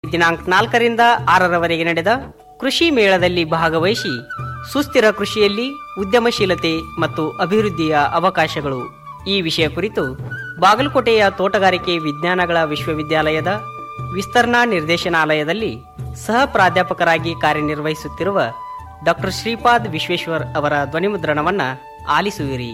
ದಿನಾಂಕ ನಾಲ್ಕರಿಂದ ಆರರವರೆಗೆ ನಡೆದ ಕೃಷಿ ಮೇಳದಲ್ಲಿ ಭಾಗವಹಿಸಿ ಸುಸ್ಥಿರ ಕೃಷಿಯಲ್ಲಿ ಉದ್ಯಮಶೀಲತೆ ಮತ್ತು ಅಭಿವೃದ್ಧಿಯ ಅವಕಾಶಗಳು ಈ ವಿಷಯ ಕುರಿತು ಬಾಗಲಕೋಟೆಯ ತೋಟಗಾರಿಕೆ ವಿಜ್ಞಾನಗಳ ವಿಶ್ವವಿದ್ಯಾಲಯದ ವಿಸ್ತರಣಾ ನಿರ್ದೇಶನಾಲಯದಲ್ಲಿ ಸಹ ಪ್ರಾಧ್ಯಾಪಕರಾಗಿ ಕಾರ್ಯನಿರ್ವಹಿಸುತ್ತಿರುವ ಡಾಕ್ಟರ್ ಶ್ರೀಪಾದ್ ವಿಶ್ವೇಶ್ವರ್ ಅವರ ಧ್ವನಿಮುದ್ರಣವನ್ನ ಆಲಿಸುವಿರಿ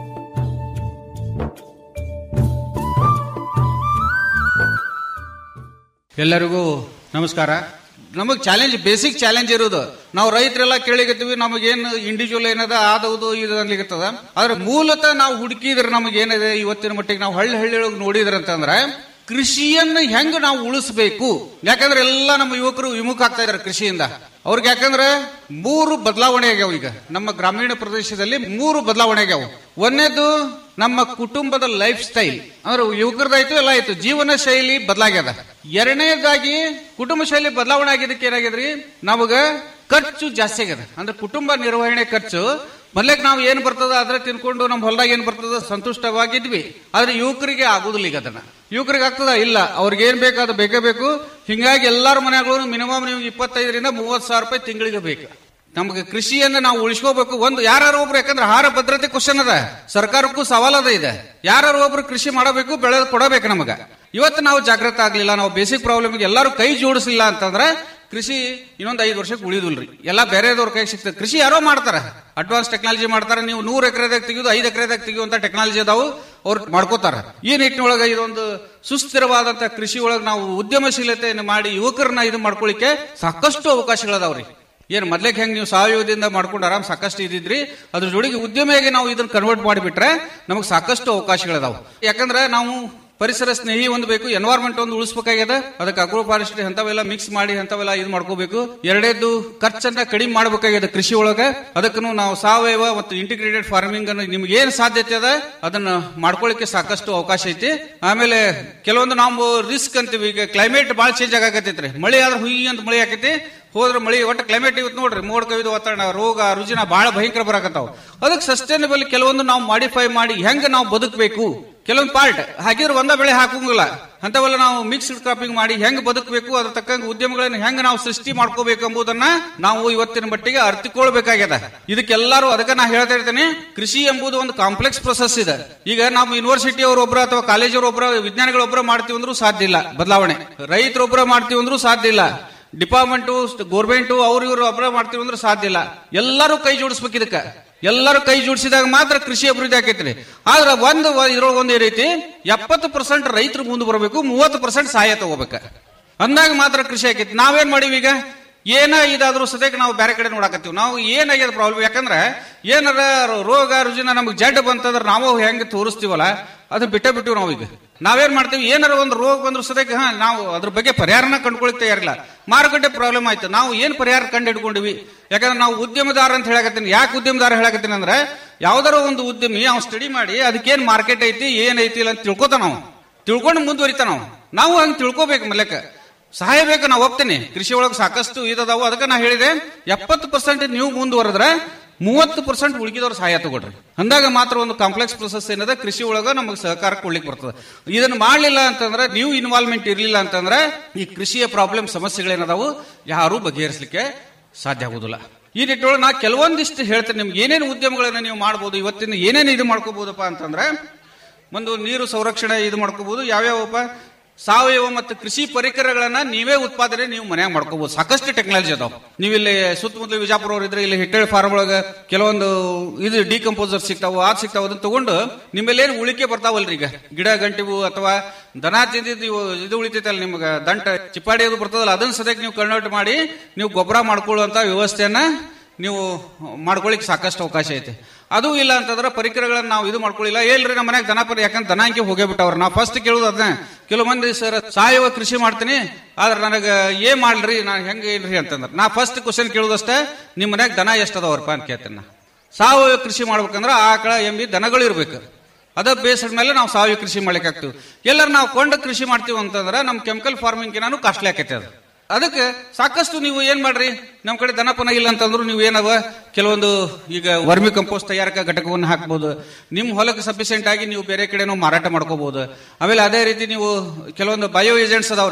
ಎಲ್ಲರಿಗೂ ನಮಸ್ಕಾರ ನಮಗೆ ಚಾಲೆಂಜ್ ಬೇಸಿಕ್ ಚಾಲೆಂಜ್ ಇರೋದು ನಾವು ರೈತರೆಲ್ಲ ಕೇಳಿಗತ್ತೀವಿ ನಮಗೇನು ಇಂಡಿವಿಜುವಲ್ ಏನದ ಆದವುದು ಇದು ಅನ್ಲಿಕ್ಕತ್ತದ ಆದ್ರೆ ಮೂಲತಃ ನಾವು ಹುಡುಕಿದ್ರೆ ನಮಗೇನಿದೆ ಇವತ್ತಿನ ಮಟ್ಟಿಗೆ ನಾವು ಹಳ್ಳಿ ಹಳ್ಳಿ ಒಳಗೆ ನೋಡಿದ್ರೆ ಅಂತಂದ್ರೆ ಕೃಷಿಯನ್ನ ಹೆಂಗ್ ನಾವು ಉಳಿಸ್ಬೇಕು ಯಾಕಂದ್ರೆ ಎಲ್ಲ ನಮ್ಮ ಯುವಕರು ವಿಮುಖ ಆಗ್ತಾ ಇದಾರೆ ಕೃಷಿಯಿಂದ ಅವ್ರಿಗೆ ಯಾಕಂದ್ರೆ ಮೂರು ಬದಲಾವಣೆ ಆಗ್ಯಾವ ಈಗ ನಮ್ಮ ಗ್ರಾಮೀಣ ಪ್ರದೇಶದಲ್ಲಿ ಮೂರು ಬದಲಾವಣೆ ಆಗ್ಯಾವ ಒಂದೇದು ನಮ್ಮ ಕುಟುಂಬದ ಲೈಫ್ ಸ್ಟೈಲ್ ಅಂದ್ರೆ ಯುವಕರದಾಯ್ತು ಎಲ್ಲ ಆಯ್ತು ಜೀವನ ಶೈಲಿ ಬದಲಾಗ್ಯದ ಎರಡನೇದಾಗಿ ಕುಟುಂಬ ಶೈಲಿ ಬದಲಾವಣೆ ಆಗಿದ್ದಕ್ಕೆ ಏನಾಗ್ಯದ್ರಿ ನಮಗ ಖರ್ಚು ಜಾಸ್ತಿ ಆಗ್ಯದ ಅಂದ್ರೆ ಕುಟುಂಬ ನಿರ್ವಹಣೆ ಖರ್ಚು ಮೊದ್ಲೇಕ್ ನಾವು ಏನ್ ಬರ್ತದ ಅದ್ರ ತಿನ್ಕೊಂಡು ನಮ್ಮ ಹೊಲದಾಗ ಏನ್ ಬರ್ತದ ಸಂತುಷ್ಟವಾಗಿದ್ವಿ ಆದ್ರೆ ಯುವಕರಿಗೆ ಆಗುದಿಲ್ಲ ಈಗ ಅದನ್ನ ಯುವಕರಿಗೆ ಆಗ್ತದ ಇಲ್ಲ ಅವ್ರಿಗೆ ಏನ್ ಬೇಕು ಅದು ಬೇಕೇ ಬೇಕು ಹಿಂಗಾಗಿ ಎಲ್ಲಾರ ಮನೆಗಳು ಮಿನಿಮಮ್ ನೀವು ಇಪ್ಪತ್ತೈದರಿಂದ ಮೂವತ್ ಸಾವಿರ ರೂಪಾಯಿ ತಿಂಗಳಿಗೆ ಬೇಕು ನಮಗೆ ಕೃಷಿಯನ್ನ ನಾವು ಉಳಿಸ್ಕೋಬೇಕು ಒಂದು ಯಾರು ಒಬ್ರು ಯಾಕಂದ್ರೆ ಆಹಾರ ಭದ್ರತೆ ಕ್ವಶನ್ ಅದ ಸರ್ಕಾರಕ್ಕೂ ಸವಾಲದ ಇದೆ ಯಾರು ಒಬ್ರು ಕೃಷಿ ಮಾಡಬೇಕು ಬೆಳೆ ಕೊಡಬೇಕು ನಮಗ ಇವತ್ತು ನಾವು ಜಾಗೃತ ಆಗ್ಲಿಲ್ಲ ನಾವು ಬೇಸಿಕ್ ಪ್ರಾಬ್ಲಮ್ ಎಲ್ಲರೂ ಕೈ ಜೋಡಿಸಲಿಲ್ಲ ಅಂತಂದ್ರೆ ಕೃಷಿ ಇನ್ನೊಂದು ಐದು ವರ್ಷಕ್ಕೆ ಉಳಿದಿಲ್ರಿ ಎಲ್ಲ ಬೇರೆದವ್ರ ಕೈ ಸಿಗ್ತದೆ ಕೃಷಿ ಯಾರೋ ಮಾಡ್ತಾರ ಅಡ್ವಾನ್ಸ್ ಟೆಕ್ನಾಲಜಿ ಮಾಡ್ತಾರೆ ನೀವು ನೂರ್ ಎಕರೆದಾಗ ತೆಗೆದು ಐದು ಎಕರೆದಾಗ ತೆಗೆಯುವಂತ ಟೆಕ್ನಾಲಜಿ ಅದಾವು ಅವ್ರು ಮಾಡ್ಕೋತಾರ ಈ ನಿಟ್ಟಿನೊಳಗ ಇದೊಂದು ಸುಸ್ಥಿರವಾದಂತ ಕೃಷಿ ಒಳಗೆ ನಾವು ಉದ್ಯಮಶೀಲತೆಯನ್ನು ಮಾಡಿ ಯುವಕರನ್ನ ಇದು ಮಾಡ್ಕೊಳ್ಳಿಕ್ಕೆ ಸಾಕಷ್ಟು ಅವಕಾಶಗಳದಾವ್ರಿ ಏನ್ ಮೊದ್ಲೇಕ್ ಹೆಂಗ್ ನೀವು ಸಾವಯವದಿಂದ ಮಾಡ್ಕೊಂಡು ಆರಾಮ್ ಸಾಕಷ್ಟು ಇದಿದ್ರಿ ಅದ್ರ ಜೋಡಿಗೆ ಉದ್ಯಮಿಯಾಗಿ ನಾವು ಇದನ್ನ ಕನ್ವರ್ಟ್ ಮಾಡಿಬಿಟ್ರೆ ನಮಗೆ ಸಾಕಷ್ಟು ಅವಕಾಶಗಳದಾವು ಯಾಕಂದ್ರೆ ನಾವು ಪರಿಸರ ಸ್ನೇಹಿ ಒಂದು ಬೇಕು ಎನ್ವೈರ್ಮೆಂಟ್ ಒಂದು ಉಳಿಸ್ಬೇಕಾಗ್ಯದ ಅದಕ್ಕೆ ಅಗ್ರೋ ಫಾರೆಸ್ಟ್ರಿ ಅಂತವೆಲ್ಲ ಮಿಕ್ಸ್ ಮಾಡಿ ಅಂತವೆಲ್ಲ ಇದು ಮಾಡ್ಕೋಬೇಕು ಎರಡೇದ್ದು ಖರ್ಚನ್ನ ಕಡಿಮೆ ಮಾಡ್ಬೇಕಾಗ್ಯದ ಕೃಷಿ ಒಳಗ ಅದಕ್ಕೂ ನಾವು ಸಾವಯವ ಮತ್ತು ಇಂಟಿಗ್ರೇಟೆಡ್ ಫಾರ್ಮಿಂಗ್ ಅನ್ನು ನಿಮ್ಗೆ ಏನ್ ಸಾಧ್ಯತೆ ಅದ ಅದನ್ನ ಮಾಡ್ಕೊಳ್ಳಿಕ್ಕೆ ಸಾಕಷ್ಟು ಅವಕಾಶ ಐತಿ ಆಮೇಲೆ ಕೆಲವೊಂದು ನಾವು ರಿಸ್ಕ್ ಅಂತೀವಿ ಈಗ ಕ್ಲೈಮೇಟ್ ಬಾಳ ಚೇಂಜ್ ಆಗಾಕತ್ತೈತ್ರಿ ಮಳೆ ಆದ್ರೆ ಹುಯಿ ಅಂತ ಮಳೆ ಆಕೈತಿ ಹೋದ್ರೆ ಮಳಿ ಒಟ್ಟು ಕ್ಲೈಮೇಟ್ ಇವತ್ತು ನೋಡ್ರಿ ಮೋಡ್ ಕವಿದ ವಾತಾವರಣ ರೋಗ ರುಜಿನ ಬಹಳ ಭಯಂಕರ ಬರಾಕತ್ತಾವ ಅದಕ್ಕೆ ಸಸ್ಟೈನಬಲ್ ಕೆಲವೊಂದು ನಾವು ಮಾಡಿಫೈ ಮಾಡಿ ಹೆಂಗ್ ನಾವು ಬದುಕಬೇಕು ಕೆಲವೊಂದು ಪಾರ್ಟ್ ಹಾಕಿದ್ರೆ ಒಂದ ಬೆಳೆ ಹಾಕಂಗಿಲ್ಲ ಅಂತವೆಲ್ಲ ನಾವು ಮಿಕ್ಸ್ಡ್ ಕ್ರಾಪಿಂಗ್ ಮಾಡಿ ಹೆಂಗ್ ಬದುಕಬೇಕು ಅದ್ರ ತಕ್ಕಂಗೆ ಉದ್ಯಮಗಳನ್ನ ಹೆಂಗ್ ನಾವು ಸೃಷ್ಟಿ ಮಾಡ್ಕೋಬೇಕು ಎಂಬುದನ್ನ ನಾವು ಇವತ್ತಿನ ಮಟ್ಟಿಗೆ ಅರ್ಥಕೊಳ್ಬೇಕಾಗ್ಯದ ಇದಕ್ಕೆಲ್ಲರೂ ಅದಕ್ಕೆ ನಾ ಹೇಳ್ತಾ ಇರ್ತೇನೆ ಕೃಷಿ ಎಂಬುದು ಒಂದು ಕಾಂಪ್ಲೆಕ್ಸ್ ಪ್ರೊಸೆಸ್ ಇದೆ ಈಗ ನಾವು ಯೂನಿವರ್ಸಿಟಿ ಒಬ್ಬರ ಅಥವಾ ಕಾಲೇಜ್ ಒಬ್ಬರ ವಿಜ್ಞಾನಿಗಳೊಬ್ಬರ ಮಾಡ್ತೀವಿ ಅಂದ್ರೂ ಸಾಧ್ಯ ಇಲ್ಲ ಬದಲಾವಣೆ ರೈತರೊಬ್ಬರ ಮಾಡ್ತೀವಿ ಅಂದ್ರೂ ಸಾಧ್ಯ ಇಲ್ಲ ಡಿಪಾರ್ಟ್ಮೆಂಟು ಗೋರ್ಮೆಂಟು ಅವ್ರು ಇವರು ಒಬ್ಬರ ಮಾಡ್ತೀವಿ ಅಂದ್ರೆ ಸಾಧ್ಯ ಇಲ್ಲ ಎಲ್ಲರೂ ಕೈ ಜೋಡಿಸ್ಬೇಕು ಇದಕ್ಕೆ ಎಲ್ಲರೂ ಕೈ ಜೋಡಿಸಿದಾಗ ಮಾತ್ರ ಕೃಷಿ ಅಭಿವೃದ್ಧಿ ಆಕೈತ್ರಿ ಆದ್ರೆ ಒಂದು ಇದ್ರೊಳಗೆ ಒಂದು ರೀತಿ ಎಪ್ಪತ್ತು ಪರ್ಸೆಂಟ್ ರೈತರು ಮುಂದೆ ಬರಬೇಕು ಮೂವತ್ತು ಪರ್ಸೆಂಟ್ ಸಹಾಯ ತಗೋಬೇಕ ಅಂದಾಗ ಮಾತ್ರ ಕೃಷಿ ಆಕೈತಿ ನಾವೇನ್ ಮಾಡೀವಿ ಈಗ ಏನ ಇದಾದ್ರೂ ಸದ್ಯಕ್ಕೆ ನಾವು ಬೇರೆ ಕಡೆ ನೋಡಕತ್ತೀವಿ ನಾವು ಏನಾಗ್ಯದ ಪ್ರಾಬ್ಲಮ್ ಯಾಕಂದ್ರೆ ಏನಾರ ರೋಗ ರುಜಿನ ನಮಗೆ ಜಡ್ ಬಂತಂದ್ರೆ ನಾವು ಹೆಂಗ್ ತೋರಿಸ್ತೀವಲ್ಲ ಅದು ಬಿಟ್ಟ ಬಿಟ್ಟಿವಿ ನಾವು ಈಗ ನಾವೇನ್ ಮಾಡ್ತೀವಿ ಏನಾರ ಒಂದು ರೋಗ ಬಂದ್ರು ಸದ್ಯಕ್ಕೆ ಹಾ ನಾವು ಅದ್ರ ಬಗ್ಗೆ ಪರಿಹಾರನ ಕಂಡುಕೊಳ್ತಾ ತಯಾರಿಲ್ಲ ಮಾರುಕಟ್ಟೆ ಪ್ರಾಬ್ಲಮ್ ಆಯ್ತು ನಾವು ಏನ್ ಪರಿಹಾರ ಕಂಡು ಹಿಡ್ಕೊಂಡಿವಿ ಯಾಕಂದ್ರೆ ನಾವು ಉದ್ಯಮದಾರ ಅಂತ ಹೇಳಕತ್ತೀನಿ ಯಾಕೆ ಉದ್ಯಮದಾರ ಹೇಳಕತ್ತೀನಿ ಅಂದ್ರೆ ಯಾವ್ದಾರ ಒಂದು ಉದ್ಯಮಿ ಅವ್ನು ಸ್ಟಡಿ ಮಾಡಿ ಅದಕ್ಕೇನ್ ಮಾರ್ಕೆಟ್ ಐತಿ ಏನ್ ಐತಿ ಇಲ್ಲ ಅಂತ ತಿಳ್ಕೊತ ನಾವು ತಿಳ್ಕೊಂಡು ಮುಂದುವರಿತ ನಾವು ನಾವು ಹಂಗ್ ತಿಳ್ಕೊಬೇಕು ಮಲ್ಲೆಕ್ಕ ಸಹಾಯ ಬೇಕು ನಾವು ಒಪ್ತೇನೆ ಕೃಷಿ ಒಳಗೆ ಸಾಕಷ್ಟು ಇದದಾವು ಅದಕ್ಕೆ ನಾ ಹೇಳಿದೆ ಎಪ್ಪತ್ತು ಪರ್ಸೆಂಟ್ ನೀವು ಮುಂದುವರೆದ್ರೆ ಮೂವತ್ತು ಪರ್ಸೆಂಟ್ ಉಳಿಕಿದವ್ರು ಸಹಾಯ ತಗೊಳ್ರಿ ಅಂದಾಗ ಮಾತ್ರ ಒಂದು ಕಾಂಪ್ಲೆಕ್ಸ್ ಪ್ರೊಸೆಸ್ ಏನದ ಕೃಷಿ ಒಳಗ ನಮಗೆ ಸಹಕಾರ ಕೊಡ್ಲಿಕ್ಕೆ ಬರ್ತದೆ ಇದನ್ನ ಮಾಡ್ಲಿಲ್ಲ ಅಂತಂದ್ರೆ ನೀವು ಇನ್ವಾಲ್ವ್ಮೆಂಟ್ ಇರ್ಲಿಲ್ಲ ಅಂತಂದ್ರೆ ಈ ಕೃಷಿಯ ಪ್ರಾಬ್ಲಮ್ ಸಮಸ್ಯೆಗಳೇನದಾವು ಯಾರು ಬಗೆಹರಿಸಲಿಕ್ಕೆ ಸಾಧ್ಯ ಆಗುದಿಲ್ಲ ಈ ನಿಟ್ಟೊಳಗೆ ನಾ ಕೆಲವೊಂದಿಷ್ಟು ಹೇಳ್ತೇನೆ ನಿಮ್ಗೆ ಏನೇನು ಉದ್ಯಮಗಳನ್ನ ನೀವು ಮಾಡ್ಬೋದು ಇವತ್ತಿನ ಏನೇನು ಇದು ಮಾಡ್ಕೋಬಹುದಪ್ಪ ಅಂತಂದ್ರೆ ಒಂದು ನೀರು ಸಂರಕ್ಷಣೆ ಇದು ಮಾಡ್ಕೋಬಹುದು ಯಾವ್ಯಾವಪ್ಪ ಸಾವಯವ ಮತ್ತು ಕೃಷಿ ಪರಿಕರಗಳನ್ನ ನೀವೇ ಉತ್ಪಾದನೆ ನೀವು ಮನ್ಯಾಗ ಮಾಡ್ಕೋಬಹುದು ಸಾಕಷ್ಟು ಟೆಕ್ನಾಲಜಿ ಅದಾವ ನೀವು ಇಲ್ಲಿ ಸುತ್ತಮುತ್ತಲ ವಿಜಾಪುರ ಅವ್ರು ಇದ್ರೆ ಇಲ್ಲಿ ಹಿಟ್ಟೆ ಫಾರ್ಮ್ ಒಳಗ ಕೆಲವೊಂದು ಇದು ಡಿಕಂಪೋಸರ್ ಸಿಗ್ತಾವ ಅದ್ ಸಿಗ್ತಾವ ಅದನ್ನ ತಗೊಂಡು ನಿಮ್ಮಲ್ಲೇನು ಉಳಿಕೆ ಬರ್ತಾವಲ್ರಿ ಈಗ ಗಿಡ ಗಂಟಿವು ಅಥವಾ ದನ ತಿಂದಿದ್ದು ನೀವು ಇದು ಉಳಿತೈತಲ್ಲ ನಿಮ್ಗೆ ದಂಟ ಚಿಪ್ಪಾಡಿ ಅದು ಬರ್ತದಲ್ಲ ಅದನ್ನ ಸದ್ಯಕ್ಕೆ ನೀವು ಕನ್ವರ್ಟ್ ಮಾಡಿ ನೀವು ಗೊಬ್ಬರ ಮಾಡ್ಕೊಳ್ಳುವಂತ ವ್ಯವಸ್ಥೆಯನ್ನ ನೀವು ಮಾಡ್ಕೊಳ್ಳಿಕ್ ಸಾಕಷ್ಟು ಅವಕಾಶ ಐತೆ ಅದು ಇಲ್ಲ ಅಂತಂದ್ರೆ ಪರಿಕರಗಳನ್ನ ನಾವು ಇದು ಮಾಡ್ಕೊಳ್ಳಿಲ್ಲ ಏಲ್ರಿ ನಮ್ಮ ಮನ್ಯಾಗ ದನ ಪರಿ ಯಾಕಂದ್ರೆ ದನ ಅಂಕಿ ಹೋಗೇ ಬಿಟ್ಟವ್ರ ನಾವು ಫಸ್ಟ್ ಕೇಳುದು ಅದನ್ನ ಕೆಲವು ಮಂದಿ ಸರ್ ಸಾವಯವ ಕೃಷಿ ಮಾಡ್ತೀನಿ ಆದ್ರೆ ನನಗೆ ಏನ್ ಮಾಡ್ರಿ ನಾನು ಹೆಂಗೆ ಏನ್ರಿ ಅಂತಂದ್ರೆ ನಾ ಫಸ್ಟ್ ಕ್ವಶನ್ ಕೇಳುದಷ್ಟೇ ನಿಮ್ಮ ಮನ್ಯಾಗ ದನ ಎಷ್ಟು ಅದಾವಪ್ಪ ಅಂತ ಕೇಳ್ತೇನೆ ನಾ ಸಾವಯವ ಕೃಷಿ ಮಾಡ್ಬೇಕಂದ್ರೆ ಆಕಳ ಎಂಬಿ ದನಗಳು ಇರ್ಬೇಕು ಅದ ಬೇಸದ ಮೇಲೆ ನಾವು ಸಾವಯವ ಕೃಷಿ ಮಾಡ್ಲಿಕ್ಕೆ ಆಗ್ತೀವಿ ಎಲ್ಲರೂ ನಾವು ಕೊಂಡ ಕೃಷಿ ಮಾಡ್ತೀವಿ ಅಂತಂದ್ರೆ ನಮ್ ಕೆಮಿಕಲ್ ಫಾರ್ಮಿಂಗ್ ನಾನು ಕಾಸ್ಟ್ಲಿ ಆಕೈತೆ ಅದು ಅದಕ್ಕೆ ಸಾಕಷ್ಟು ನೀವು ಏನ್ ಮಾಡ್ರಿ ನಮ್ ಕಡೆ ದನಪನ ಇಲ್ಲ ಅಂತಂದ್ರು ನೀವು ಏನವ ಕೆಲವೊಂದು ಈಗ ವರ್ಮಿ ಕಂಪೋಸ್ಟ್ ತಯಾರಕ ಘಟಕವನ್ನು ಹಾಕ್ಬೋದು ನಿಮ್ ಹೊಲಕ್ಕೆ ಸಫಿಶಿಯಂಟ್ ಆಗಿ ನೀವು ಬೇರೆ ಕಡೆನೂ ಮಾರಾಟ ಮಾಡ್ಕೋಬಹುದು ಆಮೇಲೆ ಅದೇ ರೀತಿ ನೀವು ಕೆಲವೊಂದು ಬಯೋ ಏಜೆಂಟ್ಸ್ ಅದಾವ್ರಿ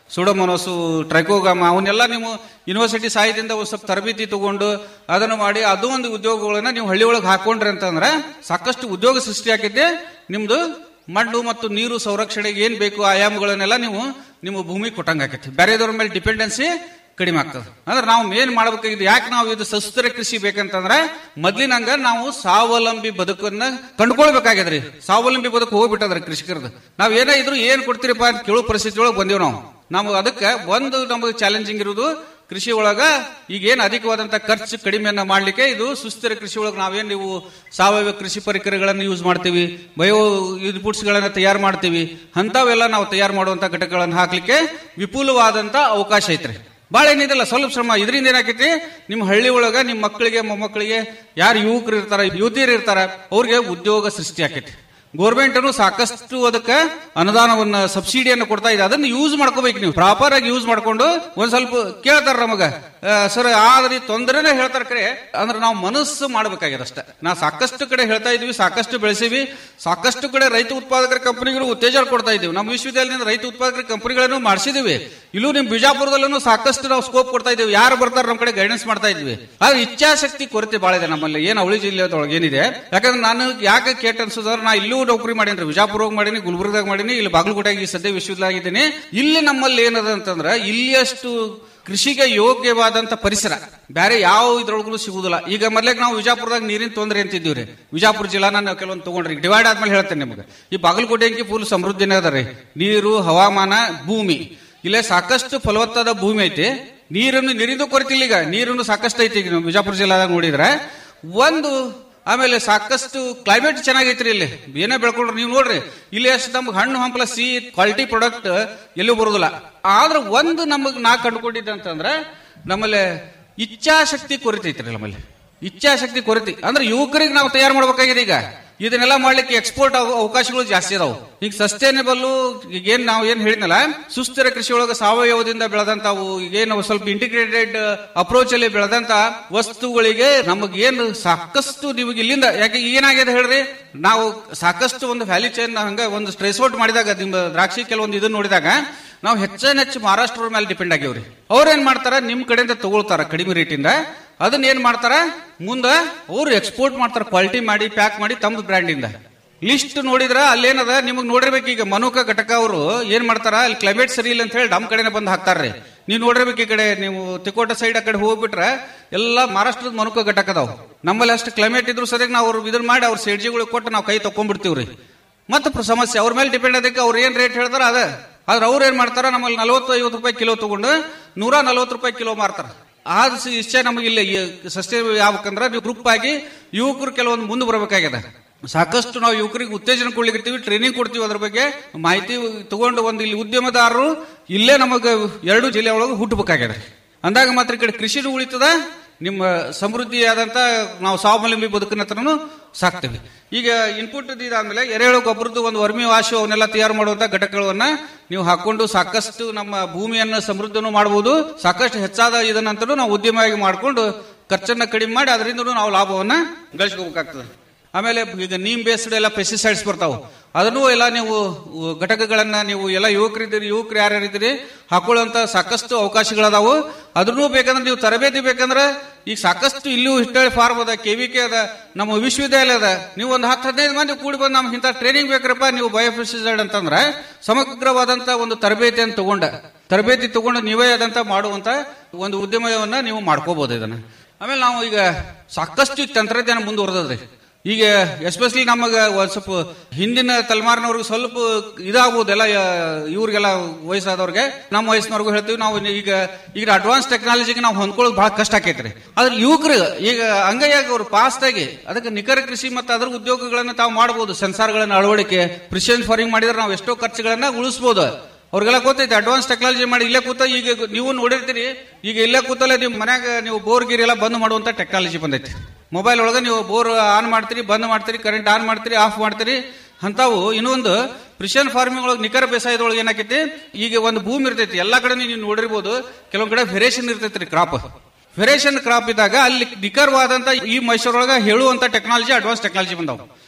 ಸುಡಮೊನಸು ಟ್ರೈಕೋಗಾಮ ಅವನ್ನೆಲ್ಲ ನೀವು ಯೂನಿವರ್ಸಿಟಿ ಸಹಾಯದಿಂದ ಒಂದು ಸ್ವಲ್ಪ ತರಬೇತಿ ತಗೊಂಡು ಅದನ್ನು ಮಾಡಿ ಅದು ಒಂದು ಉದ್ಯೋಗಗಳನ್ನ ನೀವು ಹಳ್ಳಿ ಒಳಗೆ ಹಾಕೊಂಡ್ರಿ ಅಂತಂದ್ರೆ ಸಾಕಷ್ಟು ಉದ್ಯೋಗ ಸೃಷ್ಟಿ ಆಕೈತೆ ನಿಮ್ದು ಮಣ್ಣು ಮತ್ತು ನೀರು ಸಂರಕ್ಷಣೆಗೆ ಏನ್ ಬೇಕು ಆಯಾಮಗಳನ್ನೆಲ್ಲ ನೀವು ನಿಮ್ಮ ಭೂಮಿ ಕೊಟ್ಟಂಗ ಆಕೈತಿ ಬೇರೆದವ್ರ ಮೇಲೆ ಡಿಪೆಂಡೆನ್ಸಿ ಕಡಿಮೆ ಆಗ್ತದೆ ಅಂದ್ರೆ ನಾವು ಏನ್ ಮಾಡ್ಬೇಕಾಗಿದೆ ಯಾಕೆ ನಾವು ಇದು ಸುಸ್ಥಿರ ಕೃಷಿ ಬೇಕಂತಂದ್ರೆ ಮೊದ್ಲಿನಂಗ ನಾವು ಸ್ವಾವಲಂಬಿ ಬದುಕನ್ನ ಕಂಡುಕೊಳ್ಬೇಕಾಗ್ಯದ್ರಿ ಸ್ವಾವಲಂಬಿ ಬದುಕು ಹೋಗ್ಬಿಟ್ಟದ್ರಿ ಕೃಷಿಕರದು ನಾವ್ ಏನೇ ಇದ್ರು ಏನ್ ಕೊಡ್ತೀರಪ್ಪ ಅಂತ ಕೇಳೋ ಪರಿಸ್ಥಿತಿ ಒಳಗೆ ಬಂದೇವ್ ನಾವು ನಾವು ಅದಕ್ಕೆ ಒಂದು ನಮಗೆ ಚಾಲೆಂಜಿಂಗ್ ಇರುವುದು ಕೃಷಿ ಒಳಗ ಈಗ ಏನ್ ಅಧಿಕವಾದಂತ ಖರ್ಚು ಕಡಿಮೆಯನ್ನ ಮಾಡ್ಲಿಕ್ಕೆ ಇದು ಸುಸ್ಥಿರ ಕೃಷಿ ಒಳಗೆ ನಾವೇನ್ ನೀವು ಸಾವಯವ ಕೃಷಿ ಪರಿಕರಗಳನ್ನು ಯೂಸ್ ಮಾಡ್ತೀವಿ ಬಯೋ ಇನ್ಪುಟ್ಸ್ ಗಳನ್ನ ತಯಾರು ಮಾಡ್ತೀವಿ ಅಂತವೆಲ್ಲ ನಾವು ತಯಾರು ಮಾಡುವಂತ ಘಟಕಗಳನ್ನು ಹಾಕ್ಲಿಕ್ಕೆ ವಿಪುಲವಾದಂತ ಅವಕಾಶ ಐತ್ರಿ ಬಾಳ ಏನಿದೆಲ್ಲ ಸ್ವಲ್ಪ ಶ್ರಮ ಇದರಿಂದ ಏನಾಕೈತಿ ನಿಮ್ಮ ಹಳ್ಳಿ ಒಳಗ ನಿಮ್ಮ ಮಕ್ಕಳಿಗೆ ಮೊಮ್ಮಕ್ಕಳಿಗೆ ಯಾರು ಯುವಕರು ಇರ್ತಾರ ಯುವತಿಯರು ಇರ್ತಾರ ಅವ್ರಿಗೆ ಉದ್ಯೋಗ ಸೃಷ್ಟಿ ಆಕೈತಿ ಗೋರ್ಮೆಂಟ್ ಸಾಕಷ್ಟು ಅದಕ್ಕೆ ಅನುದಾನವನ್ನ ಸಬ್ಸಿಡಿಯನ್ನು ಕೊಡ್ತಾ ಇದೆ ಅದನ್ನ ಯೂಸ್ ಮಾಡ್ಕೋಬೇಕು ನೀವು ಪ್ರಾಪರ್ ಆಗಿ ಯೂಸ್ ಮಾಡ್ಕೊಂಡು ಒಂದ್ ಸ್ವಲ್ಪ ಕೇಳ್ತಾರ ನಮಗ ಸರ್ ಆದ್ರೆ ತೊಂದರೆನೇ ಹೇಳ್ತಾರ ಕರೆ ಅಂದ್ರೆ ನಾವು ಮನಸ್ಸು ಮಾಡ್ಬೇಕಾಗಿದೆ ಅಷ್ಟೇ ನಾ ಸಾಕಷ್ಟು ಕಡೆ ಹೇಳ್ತಾ ಇದೀವಿ ಸಾಕಷ್ಟು ಬೆಳೆಸಿವಿ ಸಾಕಷ್ಟು ಕಡೆ ರೈತ ಉತ್ಪಾದಕರ ಕಂಪನಿಗಳು ಉತ್ತೇಜನ ಕೊಡ್ತಾ ಇದೀವಿ ನಮ್ಮ ವಿಶ್ವವಿದ್ಯಾಲಯದಿಂದ ರೈತ ಉತ್ಪಾದಕರ ಕಂಪನಿಗಳನ್ನು ಮಾಡಿಸಿದೀವಿ ಇಲ್ಲೂ ನಿಮ್ ಬಿಜಾಪುರದಲ್ಲೂ ಸಾಕಷ್ಟು ನಾವು ಸ್ಕೋಪ್ ಕೊಡ್ತಾ ಇದೀವಿ ಯಾರು ಬರ್ತಾರೆ ನಮ್ಮ ಕಡೆ ಗೈಡೆನ್ಸ್ ಮಾಡ್ತಾ ಇದ್ವಿ ಆದ್ರೆ ಇಚ್ಛಾಶಕ್ತಿ ಕೊರತೆ ಬಾಳ ಇದೆ ನಮ್ಮಲ್ಲಿ ಏನ್ ಅವಳಿ ಜಿಲ್ಲೆದೊಳಗೆ ಏನಿದೆ ಯಾಕಂದ್ರೆ ನಾನು ಯಾಕೆ ಕೇಟ್ ಅನ್ಸೋದ್ರ ನಾ ಇಲ್ಲೂ ನೌಕರಿ ಮಾಡೀನಿ ವಿಜಾಪುರ ಮಾಡೀನಿ ಗುಲ್ಬರ್ಗದಾಗ ಮಾಡೀನಿ ಇಲ್ಲಿ ಬಾಗಲಕೋಟೆಗೆ ಈ ಸದ್ಯ ವಿಶ್ವವಿದ್ಯಾಲಯ ಆಗಿದ್ದೀನಿ ಇಲ್ಲಿ ನಮ್ಮಲ್ಲಿ ಏನದ ಅಂತಂದ್ರ ಇಲ್ಲಿಯಷ್ಟು ಕೃಷಿಗೆ ಯೋಗ್ಯವಾದಂತ ಪರಿಸರ ಬೇರೆ ಯಾವ ಇದ್ರೊಳಗೂ ಸಿಗುದಿಲ್ಲ ಈಗ ಮೊದ್ಲೇಕ್ ನಾವು ವಿಜಾಪುರದಾಗ ನೀರಿನ ತೊಂದರೆ ಅಂತಿದ್ದೀವ್ರಿ ವಿಜಾಪುರ ಜಿಲ್ಲಾ ನಾನು ಕೆಲವೊಂದು ತಗೊಂಡ್ರಿ ಡಿವೈಡ್ ಆದ್ಮೇಲೆ ಹೇಳ್ತೇನೆ ನಿಮ್ಗೆ ಈ ಬಾಗಲಕೋಟೆ ಅಂಕಿ ಫುಲ್ ಸಮೃದ್ಧಿನೇ ಅದ ರೀ ನೀರು ಹವಾಮಾನ ಭೂಮಿ ಇಲ್ಲೇ ಸಾಕಷ್ಟು ಫಲವತ್ತಾದ ಭೂಮಿ ಐತಿ ನೀರನ್ನು ನೀರಿಂದು ಕೊರತಿಲ್ಲ ಈಗ ನೀರನ್ನು ಸಾಕಷ್ಟು ಐತಿ ಈಗ ನಾವು ವಿಜಾಪುರ ಜಿಲ್ಲಾದಾಗ ನೋಡಿದ್ರೆ ಒಂದು ಆಮೇಲೆ ಸಾಕಷ್ಟು ಕ್ಲೈಮೇಟ್ ಚೆನ್ನಾಗೈತ್ರಿ ಇಲ್ಲಿ ಏನೇ ಬೆಳ್ಕೊಂಡ್ರು ನೀವು ನೋಡ್ರಿ ಇಲ್ಲಿ ಅಷ್ಟು ನಮ್ಗೆ ಹಣ್ಣು ಹಂಪಲ ಸಿ ಕ್ವಾಲಿಟಿ ಪ್ರಾಡಕ್ಟ್ ಎಲ್ಲೂ ಬರುದಿಲ್ಲ ಆದ್ರೆ ಒಂದು ನಮಗ್ ನಾ ಕಂಡುಕೊಂಡಿದ್ದೆ ಅಂತಂದ್ರೆ ನಮ್ಮಲ್ಲಿ ಇಚ್ಛಾಶಕ್ತಿ ಕೊರತೆ ಐತ್ರಿ ನಮ್ಮಲ್ಲಿ ಇಚ್ಛಾಶಕ್ತಿ ಕೊರತೆ ಅಂದ್ರೆ ಯುವಕರಿಗೆ ನಾವು ತಯಾರು ಮಾಡ್ಬೇಕಾಗಿದೆ ಈಗ ಇದನ್ನೆಲ್ಲ ಮಾಡ್ಲಿಕ್ಕೆ ಎಕ್ಸ್ಪೋರ್ಟ್ ಅವಕಾಶಗಳು ಜಾಸ್ತಿ ಅದಾವು ಈಗ ಸಸ್ಟೈನೇಬಲ್ ಈಗ ಏನ್ ನಾವು ಏನ್ ಹೇಳಿದ್ನಲ್ಲ ಸುಸ್ಥಿರ ಕೃಷಿ ಒಳಗೆ ಸಾವಯವದಿಂದ ಬೆಳೆದಂತಾವು ಈಗೇನು ಸ್ವಲ್ಪ ಇಂಟಿಗ್ರೇಟೆಡ್ ಅಪ್ರೋಚ್ ಅಲ್ಲಿ ಬೆಳೆದಂತ ವಸ್ತುಗಳಿಗೆ ನಮಗ್ ಏನು ಸಾಕಷ್ಟು ನಿಮಗೆ ಇಲ್ಲಿಂದ ಯಾಕೆ ಏನಾಗಿದೆ ಹೇಳ್ರಿ ನಾವು ಸಾಕಷ್ಟು ಒಂದು ವ್ಯಾಲ್ಯೂ ಚೈನ್ ಹಂಗ ಒಂದು ಸ್ಟ್ರೆಸ್ ಔಟ್ ಮಾಡಿದಾಗ ನಿಮ್ಮ ದ್ರಾಕ್ಷಿ ಕೆಲವೊಂದು ಇದನ್ನ ನೋಡಿದಾಗ ನಾವು ಹೆಚ್ಚನ್ ಹೆಚ್ಚು ಮಹಾರಾಷ್ಟ್ರ ಮೇಲೆ ಡಿಪೆಂಡ್ ಆಗಿವ್ರಿ ಅವ್ರು ಏನ್ ಮಾಡ್ತಾರ ನಿಮ್ ಕಡೆಯಿಂದ ತಗೊಳ್ತಾರ ಕಡಿಮೆ ರೇಟಿಂದ ಅದನ್ನ ಏನ್ ಮಾಡ್ತಾರ ಮುಂದ ಅವ್ರು ಎಕ್ಸ್ಪೋರ್ಟ್ ಮಾಡ್ತಾರ ಕ್ವಾಲಿಟಿ ಮಾಡಿ ಪ್ಯಾಕ್ ಮಾಡಿ ತಮ್ಮ ಬ್ರ್ಯಾಂಡ್ ಇಂದ ಲಿಸ್ಟ್ ನೋಡಿದ್ರ ಅಲ್ಲೇನದ ನಿಮಗ್ ನೋಡಿರ್ಬೇಕು ಈಗ ಮನುಕ ಘಟಕ ಅವರು ಏನ್ ಮಾಡ್ತಾರ ಅಲ್ಲಿ ಕ್ಲೈಮೇಟ್ ಸರಿ ಇಲ್ಲ ಅಂತ ಹೇಳಿ ನಮ್ ಕಡೆನೆ ಬಂದು ಹಾಕ್ತಾರ್ರಿ ನೀವು ನೋಡಿರ್ಬೇಕು ಈ ಕಡೆ ನೀವು ತಿಕೋಟ ಸೈಡ್ ಆ ಕಡೆ ಹೋಗ್ಬಿಟ್ರ ಎಲ್ಲಾ ಮಹಾರಾಷ್ಟ್ರದ ಮನುಕ ಘಟಕ ಅದಾವ ನಮ್ಮಲ್ಲಿ ಅಷ್ಟು ಕ್ಲೈಮೇಟ್ ಇದ್ರು ಸರಿಯಾಗಿ ನಾವು ಅವ್ರು ಇದನ್ನ ಮಾಡಿ ಅವ್ರ ಸೇಡ್ಜಿಗಳಿಗೆ ಕೊಟ್ಟು ನಾವು ಕೈ ತಕೊಂಡ್ಬಿಡ್ತೀವ್ರಿ ಮತ್ತೆ ಸಮಸ್ಯೆ ಅವ್ರ ಮೇಲೆ ಡಿಪೆಂಡ್ ಅದಕ್ಕೆ ಅವ್ರು ಏನ್ ರೇಟ್ ಹೇಳ್ತಾರ ಅದ ಆದ್ರೆ ಅವ್ರು ಏನ್ ಮಾಡ್ತಾರ ನಮ್ಮಲ್ಲಿ ನಲವತ್ತು ಐವತ್ತು ರೂಪಾಯಿ ಕಿಲೋ ತಗೊಂಡು ನೂರ ನಲವತ್ತು ರೂಪಾಯಿ ಕಿಲೋ ಮಾರ್ತಾರ ಆದ ಇಚ್ಛೆ ನಮಗಿಲ್ಲ ಸಸ್ಯ ಯಾವಕಂದ್ರ ನೀವು ಗ್ರೂಪ್ ಆಗಿ ಯುವಕರು ಕೆಲವೊಂದು ಮುಂದೆ ಬರಬೇಕಾಗ್ಯದ ಸಾಕಷ್ಟು ನಾವು ಯುವಕರಿಗೆ ಉತ್ತೇಜನ ಕೊಡ್ಲಿಕ್ಕೆ ಟ್ರೈನಿಂಗ್ ಕೊಡ್ತೀವಿ ಅದ್ರ ಬಗ್ಗೆ ಮಾಹಿತಿ ತಗೊಂಡು ಒಂದು ಇಲ್ಲಿ ಉದ್ಯಮದಾರರು ಇಲ್ಲೇ ನಮಗ ಎರಡು ಜಿಲ್ಲೆ ಒಳಗೆ ಹುಟ್ಟಬೇಕಾಗ್ಯದ ಅಂದಾಗ ಮಾತ್ರ ಈ ಕಡೆ ಕೃಷಿನೂ ಉಳಿತದ ನಿಮ್ಮ ಸಮೃದ್ಧಿಯಾದಂತ ನಾವು ಸ್ವಾವಲಂಬಿ ಬದುಕಿನ ಹತ್ರನು ಸಾಕ್ತೇವೆ ಈಗ ಇನ್ಪುಟ್ ಇದಾದ್ಮೇಲೆ ಎರೆಹುಳು ಗೊಬ್ಬರದ್ದು ಒಂದು ವರ್ಮಿ ವಾಶು ಅವನ್ನೆಲ್ಲ ತಯಾರು ಮಾಡುವಂತ ಘಟಕಗಳನ್ನ ನೀವು ಹಾಕೊಂಡು ಸಾಕಷ್ಟು ನಮ್ಮ ಭೂಮಿಯನ್ನ ಸಮೃದ್ಧನೂ ಮಾಡಬಹುದು ಸಾಕಷ್ಟು ಹೆಚ್ಚಾದ ಇದನ್ನಂತೂ ನಾವು ಉದ್ಯಮವಾಗಿ ಮಾಡಿಕೊಂಡು ಖರ್ಚನ್ನ ಕಡಿಮೆ ಮಾಡಿ ಅದರಿಂದ ನಾವು ಲಾಭವನ್ನ ಗಳಿಸ್ಕೋಬೇಕಾಗ್ತದೆ ಆಮೇಲೆ ಈಗ ನೀಮ್ ಬೇಸ್ಡ್ ಎಲ್ಲ ಪೆಸ್ಟಿಸೈಡ್ಸ್ ಬರ್ತಾವ ಅದನ್ನು ಎಲ್ಲ ನೀವು ಘಟಕಗಳನ್ನ ನೀವು ಎಲ್ಲ ಯುವಕರಿದ್ದೀರಿ ಯುವಕರು ಯಾರ್ಯಾರಿದ್ದೀರಿ ಹಾಕೊಳ್ಳುವಂತ ಸಾಕಷ್ಟು ಅವಕಾಶಗಳದಾವು ಅದನ್ನು ಬೇಕಂದ್ರೆ ನೀವು ತರಬೇತಿ ಬೇಕಂದ್ರೆ ಈಗ ಸಾಕಷ್ಟು ಇಲ್ಲೂ ಹಿಟ್ಟಳಿ ಫಾರ್ಮ್ ಅದ ಕೆವಿಕೆ ಅದ ನಮ್ಮ ವಿಶ್ವವಿದ್ಯಾಲಯ ಅದ ನೀವು ಒಂದು ಹತ್ತು ಹದಿನೈದು ಮಂದಿ ಕೂಡಿ ಬಂದು ನಮ್ಗೆ ಇಂಥ ಟ್ರೈನಿಂಗ್ ಬೇಕ್ರಪ್ಪ ನೀವು ಬಯೋಫಿಸಿಸೈಡ್ ಅಂತಂದ್ರೆ ಸಮಗ್ರವಾದಂತ ಒಂದು ತರಬೇತಿಯನ್ನು ತಗೊಂಡ ತರಬೇತಿ ತಗೊಂಡು ನೀವೇ ಆದಂತ ಮಾಡುವಂತ ಒಂದು ಉದ್ಯಮವನ್ನ ನೀವು ಮಾಡ್ಕೋಬಹುದು ಇದನ್ನ ಆಮೇಲೆ ನಾವು ಈಗ ಸಾಕಷ್ಟು ತಂತ್ರಜ್ಞಾನ ಮುಂದುವರೆದ್ರಿ ಈಗ ಎಸ್ಪೆಷಲಿ ನಮಗ ಒಂದ್ ಸ್ವಲ್ಪ ಹಿಂದಿನ ತಲೆಮಾರಿನವ್ರಿಗೆ ಸ್ವಲ್ಪ ಇದಾಗ್ಬೋದು ಎಲ್ಲ ಇವ್ರಿಗೆಲ್ಲ ವಯಸ್ಸಾದವ್ರಿಗೆ ನಮ್ಮ ವಯಸ್ಸಿನವ್ರಿಗೂ ಹೇಳ್ತೀವಿ ನಾವು ಈಗ ಈಗ ಅಡ್ವಾನ್ಸ್ ಟೆಕ್ನಾಲಜಿಗೆ ನಾವು ಹೊಂದ್ಕೊಳ್ಳೋದು ಬಹಳ ಕಷ್ಟ ಆಕೈತ್ರಿ ಆದ್ರೆ ಯುವಕರು ಈಗ ಹಂಗಾಗಿ ಅವ್ರು ಫಾಸ್ಟ್ ಆಗಿ ಅದಕ್ಕೆ ನಿಖರ ಕೃಷಿ ಮತ್ತು ಅದ್ರ ಉದ್ಯೋಗಗಳನ್ನ ತಾವು ಮಾಡಬಹುದು ಸೆನ್ಸಾರ್ಗಳನ್ನ ಅಳವಡಿಕೆ ಪ್ರಿಷನ್ ಫಾರ್ಮಿಂಗ್ ಮಾಡಿದ್ರೆ ನಾವು ಎಷ್ಟೋ ಖರ್ಚುಗಳನ್ನ ಉಳಿಸಬಹುದು ಅವ್ರಿಗೆಲ್ಲ ಗೊತ್ತೈತೆ ಅಡ್ವಾನ್ಸ್ ಟೆಕ್ನಾಲಜಿ ಮಾಡಿ ಇಲ್ಲೇ ಕೂತ ಈಗ ನೀವು ನೋಡಿರ್ತೀರಿ ಈಗ ಇಲ್ಲೇ ಕೂತಲ್ಲೇ ನಿಮ್ ಮನ್ಯಾಗ ನೀವು ಬೋರ್ ಗೀರ್ ಎಲ್ಲ ಬಂದ್ ಮಾಡುವಂತ ಟೆಕ್ನಾಲಜಿ ಬಂದೈತಿ ಮೊಬೈಲ್ ಒಳಗೆ ನೀವು ಬೋರ್ ಆನ್ ಮಾಡ್ತೀರಿ ಬಂದ್ ಮಾಡ್ತೀರಿ ಕರೆಂಟ್ ಆನ್ ಮಾಡ್ತೀರಿ ಆಫ್ ಮಾಡ್ತೀರಿ ಅಂತಾವು ಇನ್ನೊಂದು ಪ್ರಿಷನ್ ಫಾರ್ಮಿಂಗ್ ಒಳಗೆ ನಿಖರ ಬೇಸಾಯದೊಳಗೆ ಏನಾಕೈತಿ ಈಗ ಒಂದು ಭೂಮಿ ಇರ್ತೈತಿ ಎಲ್ಲಾ ಕಡೆ ನೀವು ನೋಡಿರ್ಬೋದು ಕೆಲವೊಂದ್ ಕಡೆ ವೆರೇಷನ್ ಇರ್ತೈತ್ರಿ ಕ್ರಾಪ್ ವೆರೇಷನ್ ಕ್ರಾಪ್ ಇದ್ದಾಗ ಅಲ್ಲಿ ನಿಖರವಾದಂತ ಈ ಮೈಸೂರೊಳಗ ಹೇಳುವಂತ ಟೆಕ್ನಾಲಜಿ ಅಡ್ವಾನ್ಸ್ ಟೆಕ್ನಾಲಜಿ ಬಂದಾವ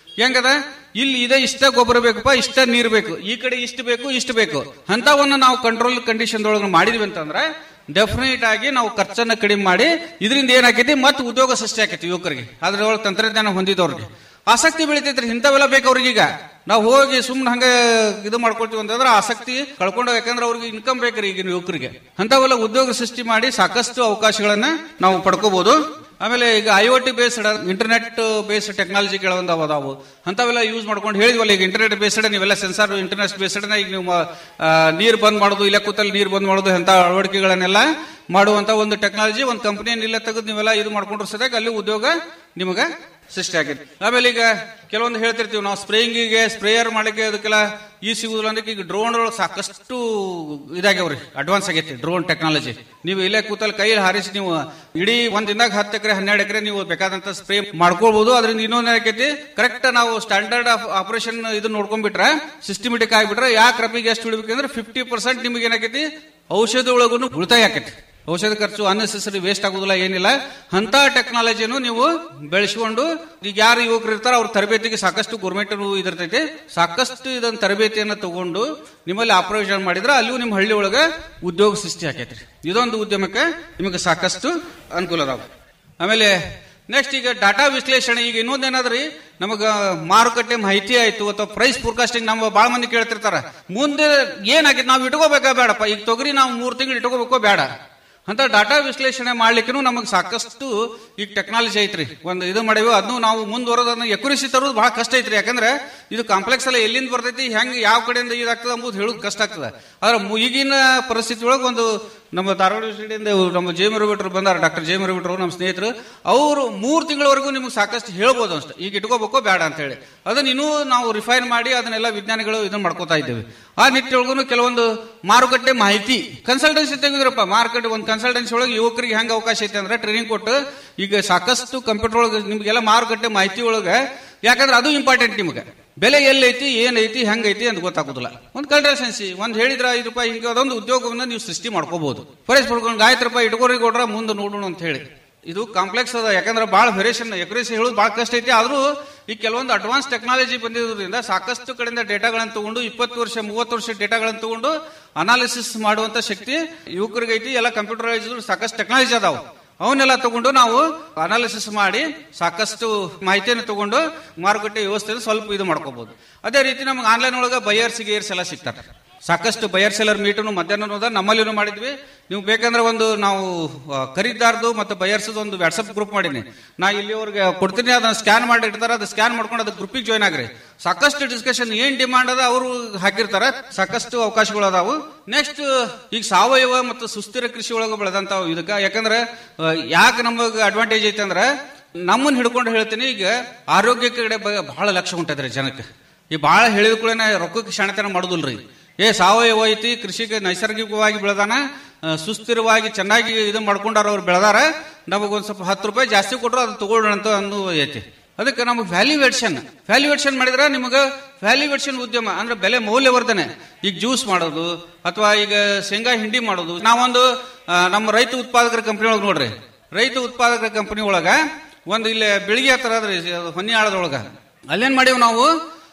ಹೆಂಗದ ಇಲ್ಲಿ ಇದೆ ಇಷ್ಟ ಗೊಬ್ಬರ ಬೇಕಪ್ಪ ಇಷ್ಟ ನೀರ್ ಬೇಕು ಈ ಕಡೆ ಇಷ್ಟು ಬೇಕು ಇಷ್ಟು ಬೇಕು ಅಂತವನ್ನ ನಾವು ಕಂಟ್ರೋಲ್ ಕಂಡೀಷನ್ ಒಳಗೆ ಮಾಡಿದ್ವಿ ಅಂತಂದ್ರೆ ಡೆಫಿನೆಟ್ ಆಗಿ ನಾವು ಖರ್ಚನ್ನ ಕಡಿಮೆ ಮಾಡಿ ಇದರಿಂದ ಏನಾಕೈತಿ ಮತ್ತೆ ಉದ್ಯೋಗ ಸೃಷ್ಟಿ ಆಕೈತಿ ಯುವಕರಿಗೆ ಅದ್ರೊಳಗೆ ತಂತ್ರಜ್ಞಾನ ಹೊಂದಿದವ್ರಿಗೆ ಆಸಕ್ತಿ ಬೆಳಿತೈತ್ರಿ ಇಂಥವೆಲ್ಲ ಬೇಕು ಅವ್ರಿಗೀಗ ನಾವು ಹೋಗಿ ಸುಮ್ನೆ ಹಂಗ ಇದು ಮಾಡ್ಕೊಳ್ತೀವಿ ಅಂತಂದ್ರೆ ಆಸಕ್ತಿ ಕಳ್ಕೊಂಡು ಯಾಕಂದ್ರೆ ಅವ್ರಿಗೆ ಇನ್ಕಮ್ ಬೇಕ್ರಿ ಈಗಿನ ಯುವಕರಿಗೆ ಅಂತವೆಲ್ಲ ಉದ್ಯೋಗ ಸೃಷ್ಟಿ ಮಾಡಿ ಸಾಕಷ್ಟು ಅವಕಾಶಗಳನ್ನ ನಾವು ಪಡ್ಕೋಬಹುದು ಆಮೇಲೆ ಈಗ I O T based internet based technology ಕೆಲವೊಂದು ಅದಾವು ಅಂತವೆಲ್ಲ ಯೂಸ್ ಮಾಡ್ಕೊಂಡು ಹೇಳಿದ್ವಲ್ಲ ಈಗ ಇಂಟರ್ನೆಟ್ ಬೇಸ್ಡ್ ನೀವೆಲ್ಲ ಸೆನ್ಸಾರ್ ಇಂಟರ್ನೆಟ್ ಬೇಸ್ಡ್ ಈಗ ನೀವು ನೀರು ಬಂದ್ ಮಾಡೋದು ಇಲ್ಲ ಕೂತಲ್ಲಿ ನೀರು ಬಂದ್ ಮಾಡೋದು ಅಂತ ಅಳವಡಿಕೆಗಳನ್ನೆಲ್ಲ ಮಾಡುವಂತ ಒಂದು ಟೆಕ್ನಾಲಜಿ ಒಂದು ಕಂಪನಿಯನ್ನು ಇಲ್ಲ ತೆಗೆದು ನೀವೆಲ್ಲ ಇದು ಮಾಡ್ಕೊಂಡ್ರೆ ಸದ್ಯಾಗ ಅಲ್ಲಿ ಉದ್ಯೋಗ ನಿಮಗೆ ಸೃಷ್ಟಿ ಆಗೈತಿ ಆಮೇಲೆ ಈಗ ಕೆಲವೊಂದು ಹೇಳ್ತಿರ್ತೀವಿ ನಾವು ಸ್ಪ್ರೇಯಿಂಗಿಗೆ ಸ್ಪ್ರೇಯರ್ ಮಾಡಲಿಕ್ಕೆ ಅದಕ್ಕೆಲ್ಲ ಈ ಸಿಗುದಿಲ್ಲ ಅಂದ್ರೆ ಈಗ ಡ್ರೋನ್ ಸಾಕಷ್ಟು ಇದಾಗ್ಯಾವ್ರಿ ಅಡ್ವಾನ್ಸ್ ಆಗೈತಿ ಡ್ರೋನ್ ಟೆಕ್ನಾಲಜಿ ನೀವು ಇಲ್ಲೇ ಕೂತಲ್ಲಿ ಕೈಯಲ್ಲಿ ಹಾರಿಸಿ ನೀವು ಇಡೀ ಒಂದ್ ದಿನದಾಗ ಹತ್ತು ಎಕರೆ ಹನ್ನೆರಡು ಎಕರೆ ನೀವು ಬೇಕಾದಂತ ಸ್ಪ್ರೇ ಮಾಡ್ಕೊಳ್ಬಹುದು ಅದರಿಂದ ಇನ್ನೊಂದು ಏನಕೈತಿ ಕರೆಕ್ಟ್ ನಾವು ಸ್ಟ್ಯಾಂಡರ್ಡ್ ಆಫ್ ಆಪರೇಷನ್ ಇದು ನೋಡ್ಕೊಂಡ್ಬಿಟ್ರೆ ಸಿಸ್ಟಮೆಟಿಕ್ ಆಗಿಬಿಟ್ರೆ ಯಾವ ಕ್ರಪಿಗೆ ಎಷ್ಟು ಬಿಡ್ಬೇಕಂದ್ರೆ ಫಿಫ್ಟಿ ಪರ್ಸೆಂಟ್ ನಿಮಗೆ ಏನಾಕೈತಿ ಔಷಧಿ ಒಳಗೂ ಉಳಿತಾಯ ಆಕೈತಿ ಔಷಧ ಖರ್ಚು ಅನ್ನೆಸೆಸರಿ ವೇಸ್ಟ್ ಆಗುದಿಲ್ಲ ಏನಿಲ್ಲ ಅಂತ ಟೆಕ್ನಾಲಜಿಯನ್ನು ನೀವು ಬೆಳೆಸಿಕೊಂಡು ಈಗ ಯಾರು ಯುವಕರು ಇರ್ತಾರ ಅವ್ರ ತರಬೇತಿಗೆ ಸಾಕಷ್ಟು ಗೌರ್ಮೆಂಟ್ ಇದಿರ್ತೈತಿ ಸಾಕಷ್ಟು ಇದನ್ನ ತರಬೇತಿಯನ್ನ ತಗೊಂಡು ನಿಮ್ಮಲ್ಲಿ ಆಪರೇಷನ್ ಮಾಡಿದ್ರೆ ಅಲ್ಲಿಯೂ ನಿಮ್ಮ ಹಳ್ಳಿ ಒಳಗೆ ಉದ್ಯೋಗ ಸೃಷ್ಟಿ ಆಕೈತ್ರಿ ಇದೊಂದು ಉದ್ಯಮಕ್ಕೆ ನಿಮಗೆ ಸಾಕಷ್ಟು ಅನುಕೂಲ ಅದಾವ ಆಮೇಲೆ ನೆಕ್ಸ್ಟ್ ಈಗ ಡಾಟಾ ವಿಶ್ಲೇಷಣೆ ಈಗ ಇನ್ನೊಂದೇನಾದ್ರಿ ನಮಗ ಮಾರುಕಟ್ಟೆ ಮಾಹಿತಿ ಆಯ್ತು ಅಥವಾ ಪ್ರೈಸ್ ಫೋರ್ಕಾಸ್ಟಿಂಗ್ ನಮ್ಮ ಬಾಳ ಮಂದಿ ಕೇಳ್ತಿರ್ತಾರ ಮುಂದೆ ಏನಾಗೈತೆ ನಾವು ಇಟ್ಕೋಬೇಕಾ ಬೇಡಪ್ಪ ಈಗ ತೊಗರಿ ನಾವು ಮೂರ್ ತಿಂಗಳು ಇಟ್ಕೋಬೇಕೋ ಬೇಡ ಅಂತ ಡಾಟಾ ವಿಶ್ಲೇಷಣೆ ಮಾಡ್ಲಿಕ್ಕೂ ನಮಗೆ ಸಾಕಷ್ಟು ಈಗ ಟೆಕ್ನಾಲಜಿ ಐತ್ರಿ ಒಂದು ಇದು ಮಾಡೇವಿ ಅದನ್ನು ನಾವು ಮುಂದುವರೋದನ್ನ ಎಕುರಿಸಿ ತರೋದು ಬಹಳ ಕಷ್ಟ ಐತ್ರಿ ಯಾಕಂದ್ರೆ ಇದು ಕಾಂಪ್ಲೆಕ್ಸ್ ಎಲ್ಲ ಎಲ್ಲಿಂದ ಬರ್ತೈತಿ ಹೆಂಗ್ ಯಾವ ಕಡೆಯಿಂದ ಇದಾಗ್ತದೆ ಅಂಬುದು ಹೇಳೋದು ಕಷ್ಟ ಆಗ್ತದೆ ಆದ್ರೆ ಮು- ಈಗಿನ ಪರಿಸ್ಥಿತಿ ಒಳಗೆ ಒಂದು ನಮ್ಮ ಧಾರವಾಡ ಯೂನಿವರ್ಸಿಟಿಯಿಂದ ನಮ್ಮ ಜೆ ಮರುಬಿಟ್ರು ಬಂದಾರ ಡಾಕ್ಟರ್ ಜೆ ಮರುಬಿಟ್ರು ನಮ್ಮ ಸ್ನೇಹಿತರು ಅವರು ಮೂರು ತಿಂಗಳವರೆಗೂ ನಿಮ್ಗೆ ಸಾಕಷ್ಟು ಹೇಳ್ಬೋದು ಅಷ್ಟೇ ಈಗ ಇಟ್ಕೋಬೇಕೋ ಬೇಡ ಅಂತ ಹೇಳಿ ಅದನ್ನ ಇನ್ನೂ ನಾವು ರಿಫೈನ್ ಮಾಡಿ ಅದನ್ನೆಲ್ಲ ವಿಜ್ಞಾನಿಗಳು ಇದನ್ನ ಮಾಡ್ಕೋತಾ ಇದ್ದೇವೆ ಆ ನಿಟ್ಟಿನೊಳಗೂ ಕೆಲವೊಂದು ಮಾರುಕಟ್ಟೆ ಮಾಹಿತಿ ಕನ್ಸಲ್ಟೆನ್ಸಿ ತೆಗೆದ್ರಪ್ಪ ಮಾರುಕಟ್ಟೆ ಒಂದು ಕನ್ಸಲ್ಟೆನ್ಸಿ ಒಳಗೆ ಯುವಕರಿಗೆ ಹೆಂಗ್ ಅವಕಾಶ ಐತೆ ಅಂದ್ರೆ ಟ್ರೈನಿಂಗ್ ಕೊಟ್ಟು ಈಗ ಸಾಕಷ್ಟು ಕಂಪ್ಯೂಟರ್ ಒಳಗೆ ನಿಮ್ಗೆಲ್ಲ ಮಾರುಕಟ್ಟೆ ಮಾಹಿತಿ ಒಳಗೆ ಯಾಕಂದ್ರೆ ಅದು ಇಂಪಾರ್ಟೆಂಟ್ ನಿಮಗೆ ಬೆಲೆ ಎಲ್ಲೈತಿ ಏನೈತಿ ಹೆಂಗೈತಿ ಅಂತ ಗೊತ್ತಾಗೋದಿಲ್ಲ ಒಂದು ಕನ್ಸಲ್ಟೆನ್ಸಿ ಒಂದು ಹೇಳಿದ್ರ ಐದು ರೂಪಾಯಿ ಹಿಂಗೆ ಅದೊಂದು ಉದ್ಯೋಗವನ್ನ ನೀವು ಸೃಷ್ಟಿ ಮಾಡ್ಕೋಬಹುದು ಫರೇಸ್ ಪಡ್ಕೊಂಡು ಆಯ್ತು ರೂಪಾಯಿ ಇಟ್ಕೋರಿ ಕೊಡ್ರ ಮುಂದೆ ನೋಡೋಣ ಅಂತ ಹೇಳಿ ಇದು ಕಾಂಪ್ಲೆಕ್ಸ್ ಅದ ಯಾಕಂದ್ರೆ ಬಹಳ ವೆರಿಯೇಷನ್ ಎಕ್ರೇಸಿ ಹೇಳೋದು ಬಹಳ ಕಷ್ಟ ಐತಿ ಆದ್ರೂ ಈ ಕೆಲವೊಂದು ಅಡ್ವಾನ್ಸ್ ಟೆಕ್ನಾಲಜಿ ಬಂದಿರೋದ್ರಿಂದ ಸಾಕಷ್ಟು ಕಡೆಯಿಂದ ಡೇಟಾಗಳನ್ನು ತಗೊಂಡು ಇಪ್ಪತ್ತು ವರ್ಷ ಮೂವತ್ತು ವರ್ಷ ಡೇಟಾಗಳನ್ನು ತಗೊಂಡು ಅನಾಲಿಸಿಸ್ ಮಾಡುವಂತ ಶಕ್ತಿ ಯುವಕರಿಗೆ ಐತಿ ಎಲ್ಲ ಕಂಪ್ಯೂಟರೈಸ್ ಸಾಕಷ್ಟು ಟೆಕ್ನಾಲಜಿ ಅದಾವ ಅವನ್ನೆಲ್ಲ ತಗೊಂಡು ನಾವು ಅನಾಲಿಸಿಸ್ ಮಾಡಿ ಸಾಕಷ್ಟು ಮಾಹಿತಿಯನ್ನು ತಗೊಂಡು ಮಾರುಕಟ್ಟೆ ವ್ಯವಸ್ಥೆಯನ್ನು ಸ್ವಲ್ಪ ಇದು ಮಾಡ್ಕೋಬಹುದು ಅದೇ ರೀತಿ ನಮ್ಗೆ ಆನ್ಲೈನ್ ಒಳಗೆ ಬಯರ್ಸ್ ಗೇರ್ಸ್ ಎಲ್ಲ ಸಿಗ್ತಾರೆ ಸಾಕಷ್ಟು ಬಯರ್ ಸೆಲ್ಲರ್ ಮೀಟನ್ನು ಮಧ್ಯಾಹ್ನ ನಮ್ಮಲ್ಲಿನೂ ಮಾಡಿದ್ವಿ ನೀವು ಬೇಕಂದ್ರೆ ಒಂದು ನಾವು ಆ, ಖರೀದಾರ್ದು ಮತ್ತು ಬಯರ್ಸ್ದು ಒಂದು ವಾಟ್ಸಪ್ ಗ್ರೂಪ್ ಮಾಡೀನಿ ನಾ ಇಲ್ಲಿವರೆಗೆ ಕೊಡ್ತೀನಿ ಅದನ್ನ ಸ್ಕ್ಯಾನ್ ಮಾಡಿ ಇಡ್ತಾರೆ ಅದು ಸ್ಕ್ಯಾನ್ ಮಾಡ್ಕೊಂಡು ಅದು ಗ್ರೂಪಿಗೆ ಜಾಯ್ನ್ ಆಗ್ರಿ ಸಾಕಷ್ಟು ಡಿಸ್ಕಷನ್ ಏನ್ ಡಿಮಾಂಡ್ ಅದ ಅವರು ಹಾಕಿರ್ತಾರೆ ಸಾಕಷ್ಟು ಅವಕಾಶಗಳು ಅದಾವು ನೆಕ್ಸ್ಟ್ ಈಗ ಸಾವಯವ ಮತ್ತು ಸುಸ್ಥಿರ ಕೃಷಿ ಒಳಗೆ ಬೆಳೆದಂತ ಇದಕ್ಕ ಯಾಕಂದ್ರೆ ಯಾಕೆ ನಮಗೆ ಅಡ್ವಾಂಟೇಜ್ ಐತೆ ಅಂದ್ರೆ ನಮ್ಮನ್ನ ಹಿಡ್ಕೊಂಡು ಹೇಳ್ತೀನಿ ಈಗ ಆರೋಗ್ಯ ಕಡೆ ಬಗ್ಗೆ ಬಹಳ ಲಕ್ಷ್ಯ ಉಂಟದ್ರಿ ಜನಕ್ಕೆ ಈ ಬಹಳ ಹೇಳಿದ ಕೂಡ ರೊಕ್ಕಕ್ಕೆ ಶಾಣತನ ಮಾಡುದಿಲ್ರಿ ಏ ಸಾವಯವ ಐತಿ ಕೃಷಿಗೆ ನೈಸರ್ಗಿಕವಾಗಿ ಬೆಳೆದಾನ ಆ, ಸುಸ್ಥಿರವಾಗಿ ಚೆನ್ನಾಗಿ ಇದು ಮಾಡ್ಕೊಂಡಾರ ಅವ್ರು ಬೆಳೆದಾರ ನಮಗೊಂದ್ ಸ್ವಲ್ಪ ಹತ್ತು ರೂಪಾಯಿ ಜಾಸ್ತಿ ಕೊಟ್ಟರು ಅದು ತಗೊಳ್ಳೋಣ ಅಂತ ಅನ್ನೋ ಐತಿ ಅದಕ್ಕೆ ನಮಗೆ ವ್ಯಾಲ್ಯೂವೇಷನ್ ವ್ಯಾಲ್ಯೂವೇಷನ್ ಮಾಡಿದ್ರೆ ನಿಮಗೆ ವ್ಯಾಲ್ಯೂವೇಷನ್ ಉದ್ಯಮ ಅಂದ್ರೆ ಬೆಲೆ ಮೌಲ್ಯವರ್ಧನೆ ಈಗ ಜ್ಯೂಸ್ ಮಾಡೋದು ಅಥವಾ ಈಗ ಶೇಂಗಾ ಹಿಂಡಿ ಮಾಡೋದು ನಾವೊಂದು ಆ, ನಮ್ಮ ರೈತ ಉತ್ಪಾದಕರ ಕಂಪನಿ ಒಳಗೆ ನೋಡ್ರಿ ರೈತ ಉತ್ಪಾದಕರ ಕಂಪನಿ ಒಳಗ ಒಂದು ಇಲ್ಲಿ ಬೆಳಿಗ್ಗೆ ಹತ್ರ ಅದ್ರಿ ಅದು ಹೊನ್ನಿಯಾಳದೊಳಗ ಅಲ್ಲೇನ್ ಮಾಡೀವಿ ನಾವು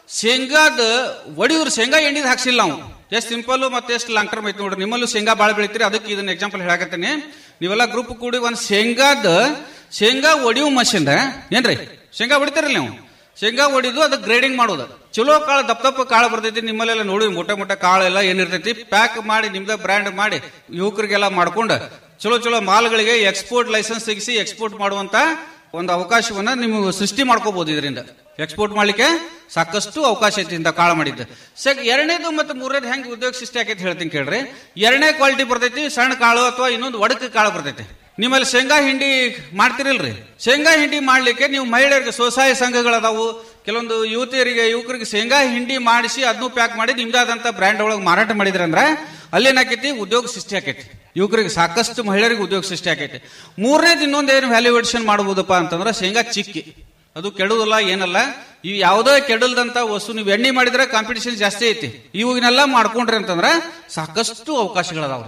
ಶೇಂಗಾದ ಒಡಿದ್ರು ಶೇಂಗಾ ಎಣ್ಣಿದ್ ಹಾಕ್ಸಿಲ್ಲ ನಾವು ಎಷ್ಟು ಸಿಂಪಲ್ ಮತ್ತೆ ಎಷ್ಟು ಲಾಂಗ್ ಟರ್ಮ್ ಐತಿ ನೋಡ್ರಿ ನಿಮ್ಮಲ್ಲೂ ಶೇಂಗಾ ಬಾಳ ಬೆಳಿತೀರಿ ಅದಕ್ಕೆ ಇದನ್ನ ಎಕ್ಸಾಂಪಲ್ ಹೇಳಕತ್ತೀನಿ ನೀವೆಲ್ಲ ಗ್ರೂಪ್ ಕೂಡಿ ಒಂದ್ ಶೇಂಗಾದ ಶೇಂಗಾ ಒಡಿಯೋ ಮಷಿನ್ ಏನ್ರಿ ಶೇಂಗಾ ಹೊಡಿತೀರಲ್ಲ ನೀವು ಶೇಂಗಾ ಹೊಡಿದು ಅದಕ್ಕೆ ಗ್ರೇಡಿಂಗ್ ಮಾಡೋದು ಚಲೋ ಕಾಳು ದಪ್ಪ ದಪ್ಪ ಕಾಳು ಬರ್ತೈತಿ ನಿಮ್ಮಲ್ಲೆಲ್ಲ ನೋಡಿ ಮೊಟ್ಟೆ ಮೊಟ್ಟೆ ಕಾಳು ಎಲ್ಲ ಏನಿರ್ತೈತಿ ಪ್ಯಾಕ್ ಮಾಡಿ ನಿಮ್ದ ಬ್ರ್ಯಾಂಡ್ ಮಾಡಿ ಯುವಕರಿಗೆಲ್ಲ ಮಾಡ್ಕೊಂಡು ಚಲೋ ಚಲೋ ಮಾಲ್ಗಳಿಗೆ ಎಕ್ಸ್ಪೋರ್ಟ್ ಲೈಸೆನ್ಸ್ ತೆಗಿಸಿ ಎಕ್ಸ್ಪೋರ್ಟ್ ಮಾಡುವಂತ ಒಂದು ಅವಕಾಶವನ್ನ ನೀವು ಸೃಷ್ಟಿ ಮಾಡ್ಕೋಬಹುದು ಇದರಿಂದ ಎಕ್ಸ್ಪೋರ್ಟ್ ಮಾಡ್ಲಿಕ್ಕೆ ಸಾಕಷ್ಟು ಅವಕಾಶ ಐತಿ ಇಂತ ಕಾಳು ಮಾಡಿದ್ದು ಸೆಕ್ ಎರಡನೇದು ಮತ್ತು ಮೂರನೇದು ಹೆಂಗ್ ಉದ್ಯೋಗ ಸೃಷ್ಟಿ ಆಕೈತಿ ಹೇಳ್ತೀನಿ ಕೇಳ್ರಿ ಎರಡನೇ ಕ್ವಾಲಿಟಿ ಬರ್ತೈತಿ ಸಣ್ಣ ಕಾಳು ಅಥವಾ ಇನ್ನೊಂದು ಒಡಕ ಕಾಳು ಬರ್ತೈತಿ ನಿಮ್ಮಲ್ಲಿ ಶೇಂಗಾ ಹಿಂಡಿ ಮಾಡ್ತಿರಲ್ರಿ ಶೇಂಗಾ ಹಿಂಡಿ ಮಾಡ್ಲಿಕ್ಕೆ ನೀವು ಮಹಿಳೆಯರಿಗೆ ಸ್ವಸಹಾಯ ಸಂಘಗಳದಾವು ಕೆಲವೊಂದು ಯುವತಿಯರಿಗೆ ಯುವಕರಿಗೆ ಶೇಂಗಾ ಹಿಂಡಿ ಮಾಡಿಸಿ ಅದನ್ನು ಪ್ಯಾಕ್ ಮಾಡಿ ನಿಮ್ದಾದಂತ ಬ್ರ್ಯಾಂಡ್ ಒಳಗೆ ಮಾರಾಟ ಮಾಡಿದ್ರಂದ್ರ ಅಲ್ಲೇನಾಕೈತಿ ಉದ್ಯೋಗ ಸೃಷ್ಟಿ ಆಕೈತಿ ಯುವಕರಿಗೆ ಸಾಕಷ್ಟು ಮಹಿಳೆಯರಿಗೆ ಉದ್ಯೋಗ ಸೃಷ್ಟಿ ಆಕೈತಿ ಮೂರನೇದು ಇನ್ನೊಂದು ಏನು ವ್ಯಾಲ್ಯೂಯೇಷನ್ ಮಾಡಬಹುದಪ್ಪ ಅಂತಂದ್ರೆ ಶೇಂಗಾ ಚಿಕ್ಕಿ ಅದು ಕೆಡುವುದಿಲ್ಲ ಏನಲ್ಲ ಇವು ಯಾವುದೇ ಕೆಡಲ್ದಂತ ವಸ್ತು ನೀವು ಎಣ್ಣೆ ಮಾಡಿದ್ರೆ ಕಾಂಪಿಟೇಷನ್ ಜಾಸ್ತಿ ಐತಿ ಇವಾಗನೆಲ್ಲ ಮಾಡ್ಕೊಂಡ್ರಿ ಅಂತಂದ್ರೆ ಸಾಕಷ್ಟು ಅವಕಾಶಗಳದಾವ್ರಿ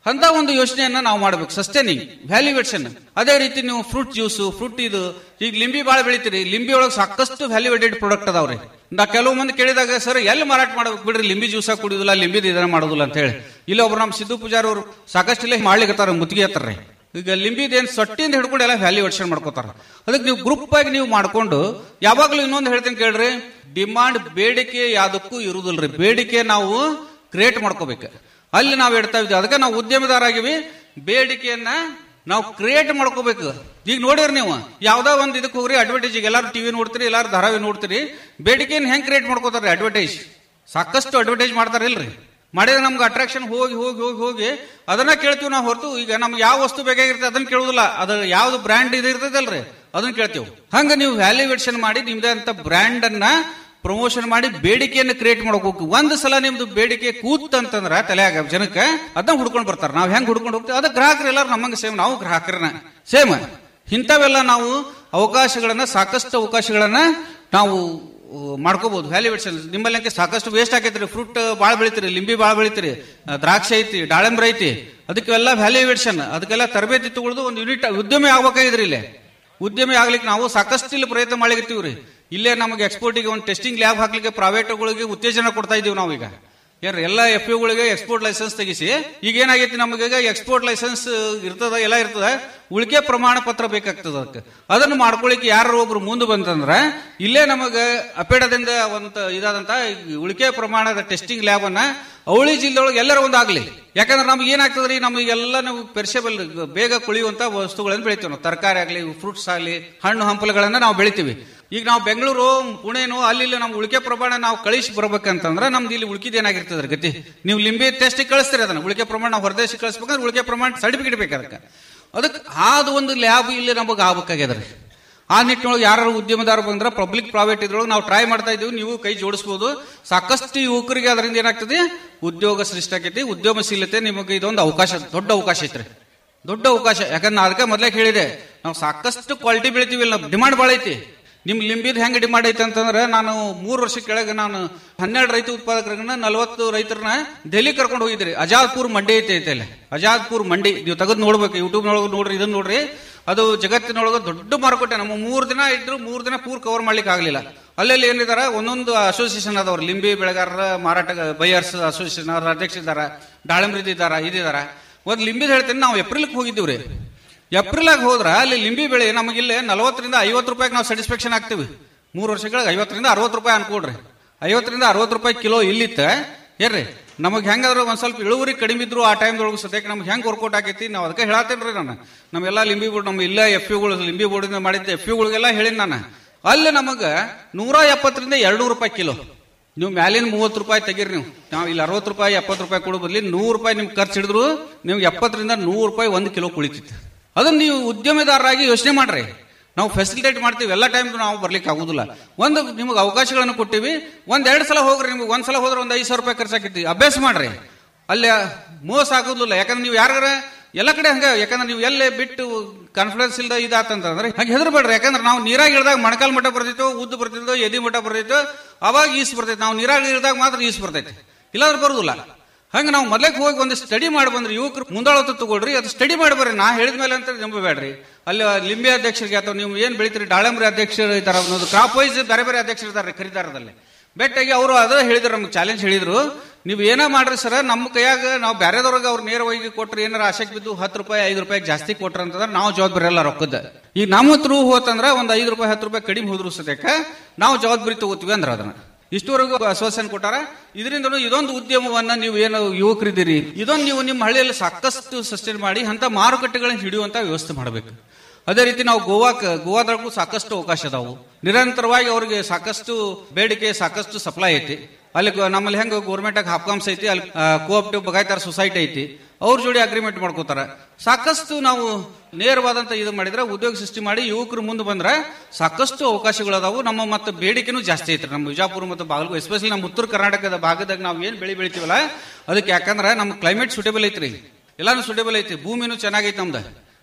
ಅಂತ ಒಂದು ಯೋಚನೆಯನ್ನ ನಾವು ಮಾಡಬೇಕು ಸಸ್ಟೈನಿಂಗ್ ವ್ಯಾಲ್ಯೂವೇಷನ್ ಅದೇ ರೀತಿ ನೀವು ಫ್ರೂಟ್ ಜ್ಯೂಸ್ ಫ್ರೂಟ್ ಇದು ಈಗ ಲಿಂಬಿ ಬಾಳ ಬೆಳಿತೀರಿ ಲಿಂಬಿ ಒಳಗೆ ಸಾಕಷ್ಟು ವ್ಯಾಲ್ಯೂವೇಟೆಡ್ ಪ್ರಾಡಕ್ಟ್ ಅದಾವ್ರಿ ನಾ ಕೆಲವು ಮಂದಿ ಕೇಳಿದಾಗ ಸರ್ ಎಲ್ಲಿ ಮಾರಾಟ ಮಾಡ್ಬೇಕು ಬಿಡ್ರಿ ಲಿಂಬಿ ಜ್ಯೂಸ ಕುಡಿಯೋದಿಲ್ಲ ಲಿಂಬಿದ ಇದನ್ನ ಮಾಡೋದಿಲ್ಲ ಅಂತ ಹೇಳಿ ಇಲ್ಲಿ ಒಬ್ರು ನಮ್ಮ ಸಿದ್ದು ಪೂಜಾರಿ ಅವರು ಸಾಕಷ್ಟು ಇಲ್ಲೇ ಮಾಡ್ಲಿಕ್ಕೆ ಮುತ್ತಿಗೆ ಹತ್ತಾರ್ರಿ ಈಗ ಲಿಂಬಿದ ಏನ್ ಸೊಟ್ಟಿಂದ ಹಿಡ್ಕೊಂಡು ಎಲ್ಲ ವ್ಯಾಲ್ಯೂವೇಷನ್ ಮಾಡ್ಕೋತಾರ ಅದಕ್ಕೆ ನೀವು ಗ್ರೂಪ್ ಆಗಿ ನೀವು ಮಾಡ್ಕೊಂಡು ಯಾವಾಗಲೂ ಇನ್ನೊಂದು ಹೇಳ್ತೀನಿ ಕೇಳ್ರಿ ಡಿಮಾಂಡ್ ಬೇಡಿಕೆ ಯಾವ್ದಕ್ಕೂ ಇರುದಿಲ್ರಿ ಬೇಡಿಕೆ ನಾವು ಕ್ರಿಯೇಟ್ ಮಾಡ್ಕೋಬೇಕು ಅಲ್ಲಿ ನಾವು ಇಡ್ತಾ ಇದ್ವಿ ಅದಕ್ಕೆ ನಾವು ಉದ್ಯಮದಾರ ಆಗಿವಿ ಬೇಡಿಕೆಯನ್ನ ನಾವು ಕ್ರಿಯೇಟ್ ಮಾಡ್ಕೋಬೇಕು ಈಗ ನೋಡಿರಿ ನೀವು ಯಾವ್ದೋ ಒಂದು ಇದಕ್ಕೆ ಹೋಗ್ರಿ ಅಡ್ವರ್ಟೈಸ್ ಈಗ ಎಲ್ಲಾರು ಟಿವಿ ನೋಡ್ತೀರಿ ಎಲ್ಲಾರು ಧಾರಾವಿ ನೋಡ್ತೀರಿ ಬೇಡಿಕೆಯನ್ನು ಹೆಂಗ್ ಕ್ರಿಯೇಟ್ ಮಾಡ್ಕೋತಾರ ಅಡ್ವರ್ಟೈಸ್ ಸಾಕಷ್ಟು ಅಡ್ವರ್ಟೈಸ್ ಮಾಡ್ತಾರ ಇಲ್ರಿ ಮಾಡಿದ್ರೆ ನಮ್ಗೆ ಅಟ್ರಾಕ್ಷನ್ ಹೋಗಿ ಹೋಗಿ ಹೋಗಿ ಹೋಗಿ ಅದನ್ನ ಕೇಳ್ತೀವಿ ನಾವು ಹೊರತು ಈಗ ನಮ್ಗೆ ಯಾವ ವಸ್ತು ಬೇಕಾಗಿರುತ್ತೆ ಅದನ್ನ ಕೇಳುದಿಲ್ಲ ಅದ್ರ ಯಾವ್ದು ಬ್ರ್ಯಾಂಡ್ ಇದು ಇರ್ತದಲ್ರಿ ಅದನ್ನ ಕೇಳ್ತೀವಿ ಹಂಗ ನೀವು ವ್ಯಾಲ್ಯೂವೇಷನ್ ಮಾಡಿ ನಿಮ್ದೇ ಅಂತ ಬ್ರ್ಯಾಂಡ್ ಅನ್ನ ಪ್ರಮೋಷನ್ ಮಾಡಿ ಬೇಡಿಕೆಯನ್ನು ಕ್ರಿಯೇಟ್ ಮಾಡ್ಬೇಕು ಒಂದ್ ಸಲ ನಿಮ್ದು ಬೇಡಿಕೆ ಕೂತ್ ಅಂತಂದ್ರ ತಲೆಯಾಗ ಜನಕ್ಕೆ ಅದನ್ನ ಹುಡ್ಕೊಂಡ್ ಬರ್ತಾರ ನಾವ್ ಹೆಂಗ್ ಹುಡ್ಕೊಂಡು ಹೋಗ್ತೀವಿ ಅದ ಗ್ರಾಹಕರು ಎಲ್ಲಾರು ನಮ್ಮಂಗ ಸೇಮ್ ನಾವು ಗ್ರಾಹಕರನ್ನ ಸೇಮ್ ಇಂಥವೆಲ್ಲ ನಾವು ಅವಕಾಶಗಳನ್ನ ಸಾಕಷ್ಟು ಅವಕಾಶಗಳನ್ನ ನಾವು ಮಾಡ್ಕೋಬಹುದು ವ್ಯಾಲ್ಯೂವೇಷನ್ ನಿಮ್ಮಲ್ಲಿ ಅಂಕೆ ಸಾಕಷ್ಟು ವೇಸ್ಟ್ ಆಗೈತ್ರಿ ಫ್ರೂಟ್ ಬಾಳ ಬೆಳಿತೀರಿ ಲಿಂಬಿ ಬಾಳ ಬೆಳಿತೀರಿ ಆ, ದ್ರಾಕ್ಷಿ ಐತಿ ದಾಳಿಂಬ್ರ ಐತಿ ಅದಕ್ಕೆಲ್ಲ ವ್ಯಾಲ್ಯೂವೇಷನ್ ಅದಕ್ಕೆಲ್ಲ ತರಬೇತಿ ತಗೊಳ್ದು ಒಂದು ಯೂನಿಟ್ ಉದ್ಯಮಿ ಆಗ್ಬೇಕಾಗಿದ್ರಿ ಇಲ್ಲಿ ಉದ್ಯಮಿ ಆಗ್ಲಿಕ್ಕೆ ನಾವು ಸಾಕಷ್ಟು ಇಲ್ಲಿ ಪ್ರಯತ್ನ ಮಾಡಿರ್ತೀವ್ರಿ ಇಲ್ಲೇ ನಮಗೆ ಎಕ್ಸ್ಪೋರ್ಟಿಗೆ ಒಂದು ಟೆಸ್ಟಿಂಗ್ ಲ್ಯಾಬ್ ಹಾಕ್ಲಿಕ್ಕೆ ಪ್ರೈವೇಟ್ಗಳಿಗೆ ಉತ್ತೇಜನ ಕೊಡ್ತಾ ಇದೀವಿ ನಾವು ಈಗ ಏನ್ರಿ ಎಲ್ಲ ಎಫ್ ಗಳಿಗೆ ಎಕ್ಸ್ಪೋರ್ಟ್ ಲೈಸೆನ್ಸ್ ತೆಗಿಸಿ ಈಗ ಏನಾಗೈತಿ ನಮಗೆ ಎಕ್ಸ್ಪೋರ್ಟ್ ಲೈಸೆನ್ಸ್ ಇರ್ತದ ಎಲ್ಲ ಇರ್ತದ ಉಳಿಕೆ ಪ್ರಮಾಣ ಪತ್ರ ಬೇಕಾಗ್ತದ ಅದಕ್ಕೆ ಅದನ್ನು ಮಾಡ್ಕೊಳಿಕ್ಕೆ ಯಾರು ಒಬ್ರು ಮುಂದೆ ಬಂತಂದ್ರ ಇಲ್ಲೇ ನಮಗ ಅಪೇಡದಿಂದ ಒಂದು ಇದಾದಂತ ಈ ಉಳಿಕೆ ಪ್ರಮಾಣದ ಟೆಸ್ಟಿಂಗ್ ಲ್ಯಾಬ್ ಅನ್ನ ಅವಳಿ ಜಿಲ್ಲೆಯೊಳಗೆ ಎಲ್ಲರ ಒಂದಾಗ್ಲಿ ಯಾಕಂದ್ರೆ ನಮ್ಗೆ ಏನಾಗ್ತದ್ರಿ ನಮಗೆಲ್ಲ ನಾವು ಪೆರ್ಷಬಲ್ ಬೇಗ ಕುಳಿಯುವಂತ ವಸ್ತುಗಳನ್ನು ಬೆಳಿತೀವಿ ನಾವು ತರಕಾರಿ ಆಗ್ಲಿ ಫ್ರೂಟ್ಸ್ ಆಗ್ಲಿ ಹಣ್ಣು ಹಂಪಲುಗಳನ್ನ ನಾವು ಬೆಳಿತೀವಿ ಈಗ ನಾವು ಬೆಂಗಳೂರು ಪುಣೆನೋ ಅಲ್ಲಿ ಇಲ್ಲಿ ನಮ್ಗೆ ಉಳಿಕೆ ಪ್ರಮಾಣ ನಾವು ಕಳಿಸಿ ಬರ್ಬೇಕಂತಂದ್ರೆ ನಮ್ದು ಇಲ್ಲಿ ಉಳಿಕಿದ ಏನಾಗಿರ್ತದ್ರಿ ಗತಿ ನೀವು ಲಿಂಬೆ ಟೆಸ್ಟ್ ಕಳಿಸ್ತೀರಿ ಅದನ್ನ ಉಳಿಕೆ ಪ್ರಮಾಣ ನಾವು ಹೊರದೇಶಕ್ಕೆ ಕಳಿಸ್ಬೇಕಂದ್ರೆ ಉಳಿಕೆ ಪ್ರಮಾಣ ಸರ್ಟಿಫಿಕೇಟ್ ಬೇಕು ಅದಕ್ಕೆ ಅದಕ್ಕೆ ಆದ ಒಂದು ಲ್ಯಾಬ್ ಇಲ್ಲಿ ನಮಗೆ ಆಗ್ಬೇಕಾಗ್ಯದ್ರಿ ಆ ನಿಟ್ಟಿನೊಳಗೆ ಯಾರು ಉದ್ಯಮದಾರ ಬಂದ್ರೆ ಪಬ್ಲಿಕ್ ಪ್ರೈವೇಟ್ ಇದ್ರೊಳಗೆ ನಾವು ಟ್ರೈ ಮಾಡ್ತಾ ಇದೀವಿ ನೀವು ಕೈ ಜೋಡಿಸಬಹುದು ಸಾಕಷ್ಟು ಯುವಕರಿಗೆ ಅದರಿಂದ ಏನಾಗ್ತದೆ ಉದ್ಯೋಗ ಸೃಷ್ಟಿ ಆಕೈತಿ ಉದ್ಯಮಶೀಲತೆ ನಿಮಗೆ ಇದೊಂದು ಅವಕಾಶ ದೊಡ್ಡ ಅವಕಾಶ ಐತ್ರಿ ದೊಡ್ಡ ಅವಕಾಶ ಯಾಕಂದ್ರೆ ನಾ ಅದಕ್ಕೆ ಮೊದಲೇ ಹೇಳಿದೆ ನಾವು ಸಾಕಷ್ಟು ಕ್ವಾಲಿಟಿ ಬೆಳಿತೀವಿ ನಾವು ಡಿಮಾಂಡ್ ಭಾಳ ಐತಿ ನಿಮ್ ಲಿಂಬಿದ್ ಹೆಂಗ್ ಡಿಮಾಂಡ್ ಐತೆ ಅಂತಂದ್ರೆ ನಾನು ಮೂರು ವರ್ಷ ಕೆಳಗೆ ನಾನು ಹನ್ನೆರಡು ರೈತ ಉತ್ಪಾದಕರನ್ನ ನಲವತ್ತು ರೈತರನ್ನ ಡೆಲ್ಲಿ ಕರ್ಕೊಂಡು ಹೋಗಿದ್ರಿ ಅಜಾದ್ಪುರ್ ಮಂಡಿ ಐತೆ ಐತೆ ಅಲ್ಲಿ ಅಜಾದ್ಪುರ್ ಮಂಡಿ ನೀವು ತೆಗೆದು ನೋಡ್ಬೇಕು ಯೂಟ್ಯೂಬ್ ನೊಳಗೆ ನೋಡ್ರಿ ಇದನ್ನ ನೋಡ್ರಿ ಅದು ಜಗತ್ತಿನೊಳಗೆ ದೊಡ್ಡ ಮಾರುಕಟ್ಟೆ ನಮ್ಮ ಮೂರ್ ದಿನ ಇದ್ರು ಮೂರ್ ದಿನ ಪೂರ್ ಕವರ್ ಮಾಡ್ಲಿಕ್ಕೆ ಆಗ್ಲಿಲ್ಲ ಅಲ್ಲೆಲ್ಲಿ ಏನಿದಾರ ಒಂದೊಂದು ಅಸೋಸಿಯೇಷನ್ ಅದಾವ್ರ ಲಿಂಬಿ ಬೆಳೆಗಾರರ ಮಾರಾಟ ಬೈಯರ್ಸ್ ಅಸೋಸಿಯೇಷನ್ ಅವ್ರ ಅಧ್ಯಕ್ಷ ಇದಾರ ದಾಳಿಂಬ್ರಿದ್ ಇದಾರ ಇದಿದಾರ ಒಂದ್ ಲಿಂಬಿದ್ ಹೇಳ್ತೇನೆ ನಾವು ಏಪ್ರಿಲ್ಗೆ ಹೋಗಿದ್ದೀವ್ರಿ ಏಪ್ರಿಲಾಗ ಹೋದ್ರ ಅಲ್ಲಿ ಲಿಂಬಿ ಬೆಳೆ ನಮಗಿಲ್ಲೇ ನಲವತ್ತರಿಂದ ಐವತ್ತು ರೂಪಾಯಿಗೆ ನಾವು ಸ್ಯಾಟಿಸ್ಫ್ಯಾಕ್ಷನ್ ಆಗ್ತೀವಿ ಮೂರು ವರ್ಷಗಳಿಗೆ ಐವತ್ತರಿಂದ ಅರವತ್ತು ರೂಪಾಯಿ ಅನ್ಕೊಡ್ರಿ ಐವತ್ತರಿಂದ ಅರವತ್ತು ರೂಪಾಯಿ ಕಿಲೋ ಇಲ್ಲಿತ್ತ ಏನ್ರಿ ನಮಗೆ ಹೆಂಗಾದ್ರು ಒಂದ್ ಸ್ವಲ್ಪ ಇಳುವರಿ ಕಡಿಮೆ ಇದ್ರು ಆ ಟೈಮ್ದೊಳಗೆ ಸದ್ಯಕ್ಕೆ ನಮ್ಗೆ ಹೆಂಗ್ ವರ್ಕೌಟ್ ಆಗೈತಿ ನಾವು ಅದಕ್ಕೆ ಹೇಳತ್ತೇನ್ರಿ ನಾನು ನಮ್ಮೆಲ್ಲ ಲಿಂಬಿ ಬೋರ್ಡ್ ನಮ್ಮ ಇಲ್ಲ ಎಫ್ ಯುಗಳು ಲಿಂಬಿ ಬೋರ್ಡಿಂದ ಮಾಡಿದ್ದೆ ಎಫ್ ಯುಗಳಿಗೆಲ್ಲ ಹೇಳಿನ ನಾನು ಅಲ್ಲಿ ನಮಗ ನೂರ ಎಪ್ಪತ್ತರಿಂದ ಎರಡು ರೂಪಾಯಿ ಕಿಲೋ ನೀವು ಮ್ಯಾಲಿನ ಮೂವತ್ತು ರೂಪಾಯಿ ತೆಗೀರಿ ನೀವು ನಾವು ಇಲ್ಲಿ ಅರವತ್ತು ರೂಪಾಯಿ ಎಪ್ಪತ್ತು ರೂಪಾಯಿ ಕೊಡೋ ಬದಲಿ ನೂರು ರೂಪಾಯಿ ನಿಮ್ಗೆ ಖರ್ಚು ಹಿಡಿದ್ರು ನಿಮ್ಗೆ ಎಪ್ಪತ್ತರಿಂದ ನೂರು ರೂಪಾಯಿ ಒಂದು ಕಿಲೋ ಕುಳಿತಿತ್ತು ಅದನ್ನ ನೀವು ಉದ್ಯಮಿದಾರರಾಗಿ ಯೋಚನೆ ಮಾಡ್ರಿ ನಾವು ಫೆಸಿಲಿಟೇಟ್ ಮಾಡ್ತೀವಿ ಎಲ್ಲ ಟೈಮ್ ನಾವು ಬರ್ಲಿಕ್ಕೆ ಆಗುದಿಲ್ಲ ಒಂದು ನಿಮಗೆ ಅವಕಾಶಗಳನ್ನು ಕೊಟ್ಟಿವಿ ಒಂದ್ ಎರಡು ಸಲ ಹೋಗ್ರಿ ನಿಮ್ಗೆ ಒಂದ್ ಸಲ ಹೋದ್ರೆ ಒಂದ್ ಐದು ಸಾವಿರ ರೂಪಾಯಿ ಖರ್ಚಾಕೈತಿ ಅಭ್ಯಾಸ ಮಾಡ್ರಿ ಅಲ್ಲಿ ಮೋಸ ಆಗೋದಿಲ್ಲ ಯಾಕಂದ್ರೆ ನೀವು ಯಾರಿಗಾರ ಎಲ್ಲ ಕಡೆ ಹಂಗ ಯಾಕಂದ್ರೆ ನೀವು ಎಲ್ಲೇ ಬಿಟ್ಟು ಕಾನ್ಫಿಡೆನ್ಸ್ ಇಲ್ದ ಇದಾತಂತಂದ್ರೆ ಹಂಗೆ ಹೆದರ್ಬೇಡ್ರಿ ಯಾಕಂದ್ರೆ ನಾವು ನೀರಾಗ ಇಳಿದಾಗ ಮೊಣಕಾಲ್ ಮಟ್ಟ ಬರ್ತಿತ್ತು ಉದ್ದು ಬರ್ತಿತ್ತು ಎದಿ ಮಟ್ಟ ಬರ್ತಿತ್ತು ಅವಾಗ ಈಸ್ ಬರ್ತೈತಿ ನಾವು ನೀರಾಗ ಇಳಿದಾಗ ಮಾತ್ರ ಈಸ್ ಬರ್ತೈತಿ ಇಲ್ಲಾಂದ್ರೆ ಬರುದಿಲ್ಲ ಹಂಗ ನಾವು ಮೊದಲಕ್ಕೆ ಹೋಗಿ ಒಂದು ಸ್ಟಡಿ ಮಾಡಿ ಬಂದ್ರಿ ಯುವಕರು ಮುಂದಾಳತ್ತು ತಗೊಳ್ರಿ ಅದು ಸ್ಟಡಿ ಮಾಡಿ ಬರ್ರಿ ನಾ ಹೇಳಿದ ಮೇಲೆ ಅಂತ ನಂಬಬೇಡ್ರಿ ಅಲ್ಲಿ ಲಿಂಬೆ ಅಧ್ಯಕ್ಷರಿಗೆ ಅಥವಾ ನೀವು ಏನ್ ಬೆಳಿತೀರಿ ದಾಳಂಬ್ರಿ ಅಧ್ಯಕ್ಷರು ಇದಾರ ಅನ್ನೋದು ಕ್ರಾಪ್ ವೈಸ್ ಬೇರೆ ಬೇರೆ ಅಧ್ಯಕ್ಷರು ಇದಾರೆ ಖರೀದಾರದಲ್ಲಿ ಬೆಟ್ಟಾಗಿ ಅವರು ಅದ ಹೇಳಿದ್ರು ನಮ್ಗೆ ಚಾಲೆಂಜ್ ಹೇಳಿದ್ರು ನೀವು ಏನ ಮಾಡ್ರಿ ಸರ್ ನಮ್ಮ ಕೈಯಾಗ ನಾವು ಬೇರೆದವ್ರಿಗೆ ಅವ್ರು ನೇರವಾಗಿ ಕೊಟ್ರಿ ಏನಾರ ಆಶೆಗೆ ಬಿದ್ದು ಹತ್ತು ರೂಪಾಯಿ ಐದು ರೂಪಾಯಿ ಜಾಸ್ತಿ ಕೊಟ್ರ ಅಂತಂದ್ರೆ ನಾವು ಜವಾಬ್ದಾರಿ ಎಲ್ಲ ರೊಕ್ಕದ ಈಗ ನಮ್ಮ ಥ್ರೂ ಹೋತಂದ್ರ ಒಂದ್ ಐದು ರೂಪಾಯಿ ಹತ್ತು ರೂಪಾಯಿ ಕಡಿಮೆ ಹೋದ್ರು ಸದ್ಯಕ್ಕೆ ನಾವು ಜವಾಬ್ದಾರಿ ತಗೋತೀವಿ ಅಂದ್ರೆ ಅದನ್ನ ಇಷ್ಟವರೆಗೂ ಆಶ್ವಾಸನೆ ಕೊಟ್ಟಾರ ಇದರಿಂದ ಇದೊಂದು ಉದ್ಯಮವನ್ನ ನೀವು ಏನು ಯುವಕರಿದ್ದೀರಿ ಇದೊಂದು ನೀವು ನಿಮ್ಮ ಹಳ್ಳಿಯಲ್ಲಿ ಸಾಕಷ್ಟು ಸಸ್ಟೈನ್ ಮಾಡಿ ಅಂತ ಮಾರುಕಟ್ಟೆಗಳನ್ನ ಹಿಡಿಯುವಂತ ವ್ಯವಸ್ಥೆ ಮಾಡಬೇಕು ಅದೇ ರೀತಿ ನಾವು ಗೋವಾಕ್ ಗೋವಾದೊಳಗೂ ಸಾಕಷ್ಟು ಅವಕಾಶ ಅದಾವು ನಿರಂತರವಾಗಿ ಅವ್ರಿಗೆ ಸಾಕಷ್ಟು ಬೇಡಿಕೆ ಸಾಕಷ್ಟು ಸಪ್ಲೈ ಐತಿ ಅಲ್ಲಿ ಗೊ- ನಮ್ಮಲ್ಲಿ ಹೆಂಗ ಗೌರ್ಮೆಂಟ್ ಹಾಪ್ಕಾಮ್ಸ್ ಐತಿ ಅಲ್ಲಿ ಕೋಆಪ್ಟಿವ್ ಬಗಾಯ್ತಾರ ಸೊಸೈಟಿ ಐತಿ ಅವ್ರ ಜೋಡಿ ಅಗ್ರಿಮೆಂಟ್ ಮಾಡ್ಕೋತಾರ ಸಾಕಷ್ಟು ನಾವು ನೇರವಾದಂತ ಇದು ಮಾಡಿದ್ರೆ ಉದ್ಯೋಗ ಸೃಷ್ಟಿ ಮಾಡಿ ಯುವಕರು ಮುಂದೆ ಬಂದ್ರೆ ಸಾಕಷ್ಟು ಅವಕಾಶಗಳು ಅದಾವು ನಮ್ಮ ಮತ್ತೆ ಬೇಡಿಕೆನೂ ಜಾಸ್ತಿ ಐತ್ರಿ ನಮ್ಮ ವಿಜಾಪುರ ಮತ್ತು ಬಾಗಲಕೋಟೆ ಎಸ್ಪೆಷಲಿ ನಮ್ಮ ಉತ್ತರ ಕರ್ನಾಟಕದ ಭಾಗದಾಗ ನಾವು ಏನ್ ಬೆಳಿ ಬೆಳಿತೀವಲ್ಲ ಅದಕ್ಕೆ ಯಾಕಂದ್ರೆ ನಮ್ಮ ಕ್ಲೈಮೇಟ್ ಸೂಟೇಬಲ್ ಐತ್ರಿ ಎಲ್ಲಾನು ಸೂಟೇಬಲ್ ಐತಿ ಭೂಮಿನೂ ಚೆನ್ನಾಗೈತಿ ನಮ್ದು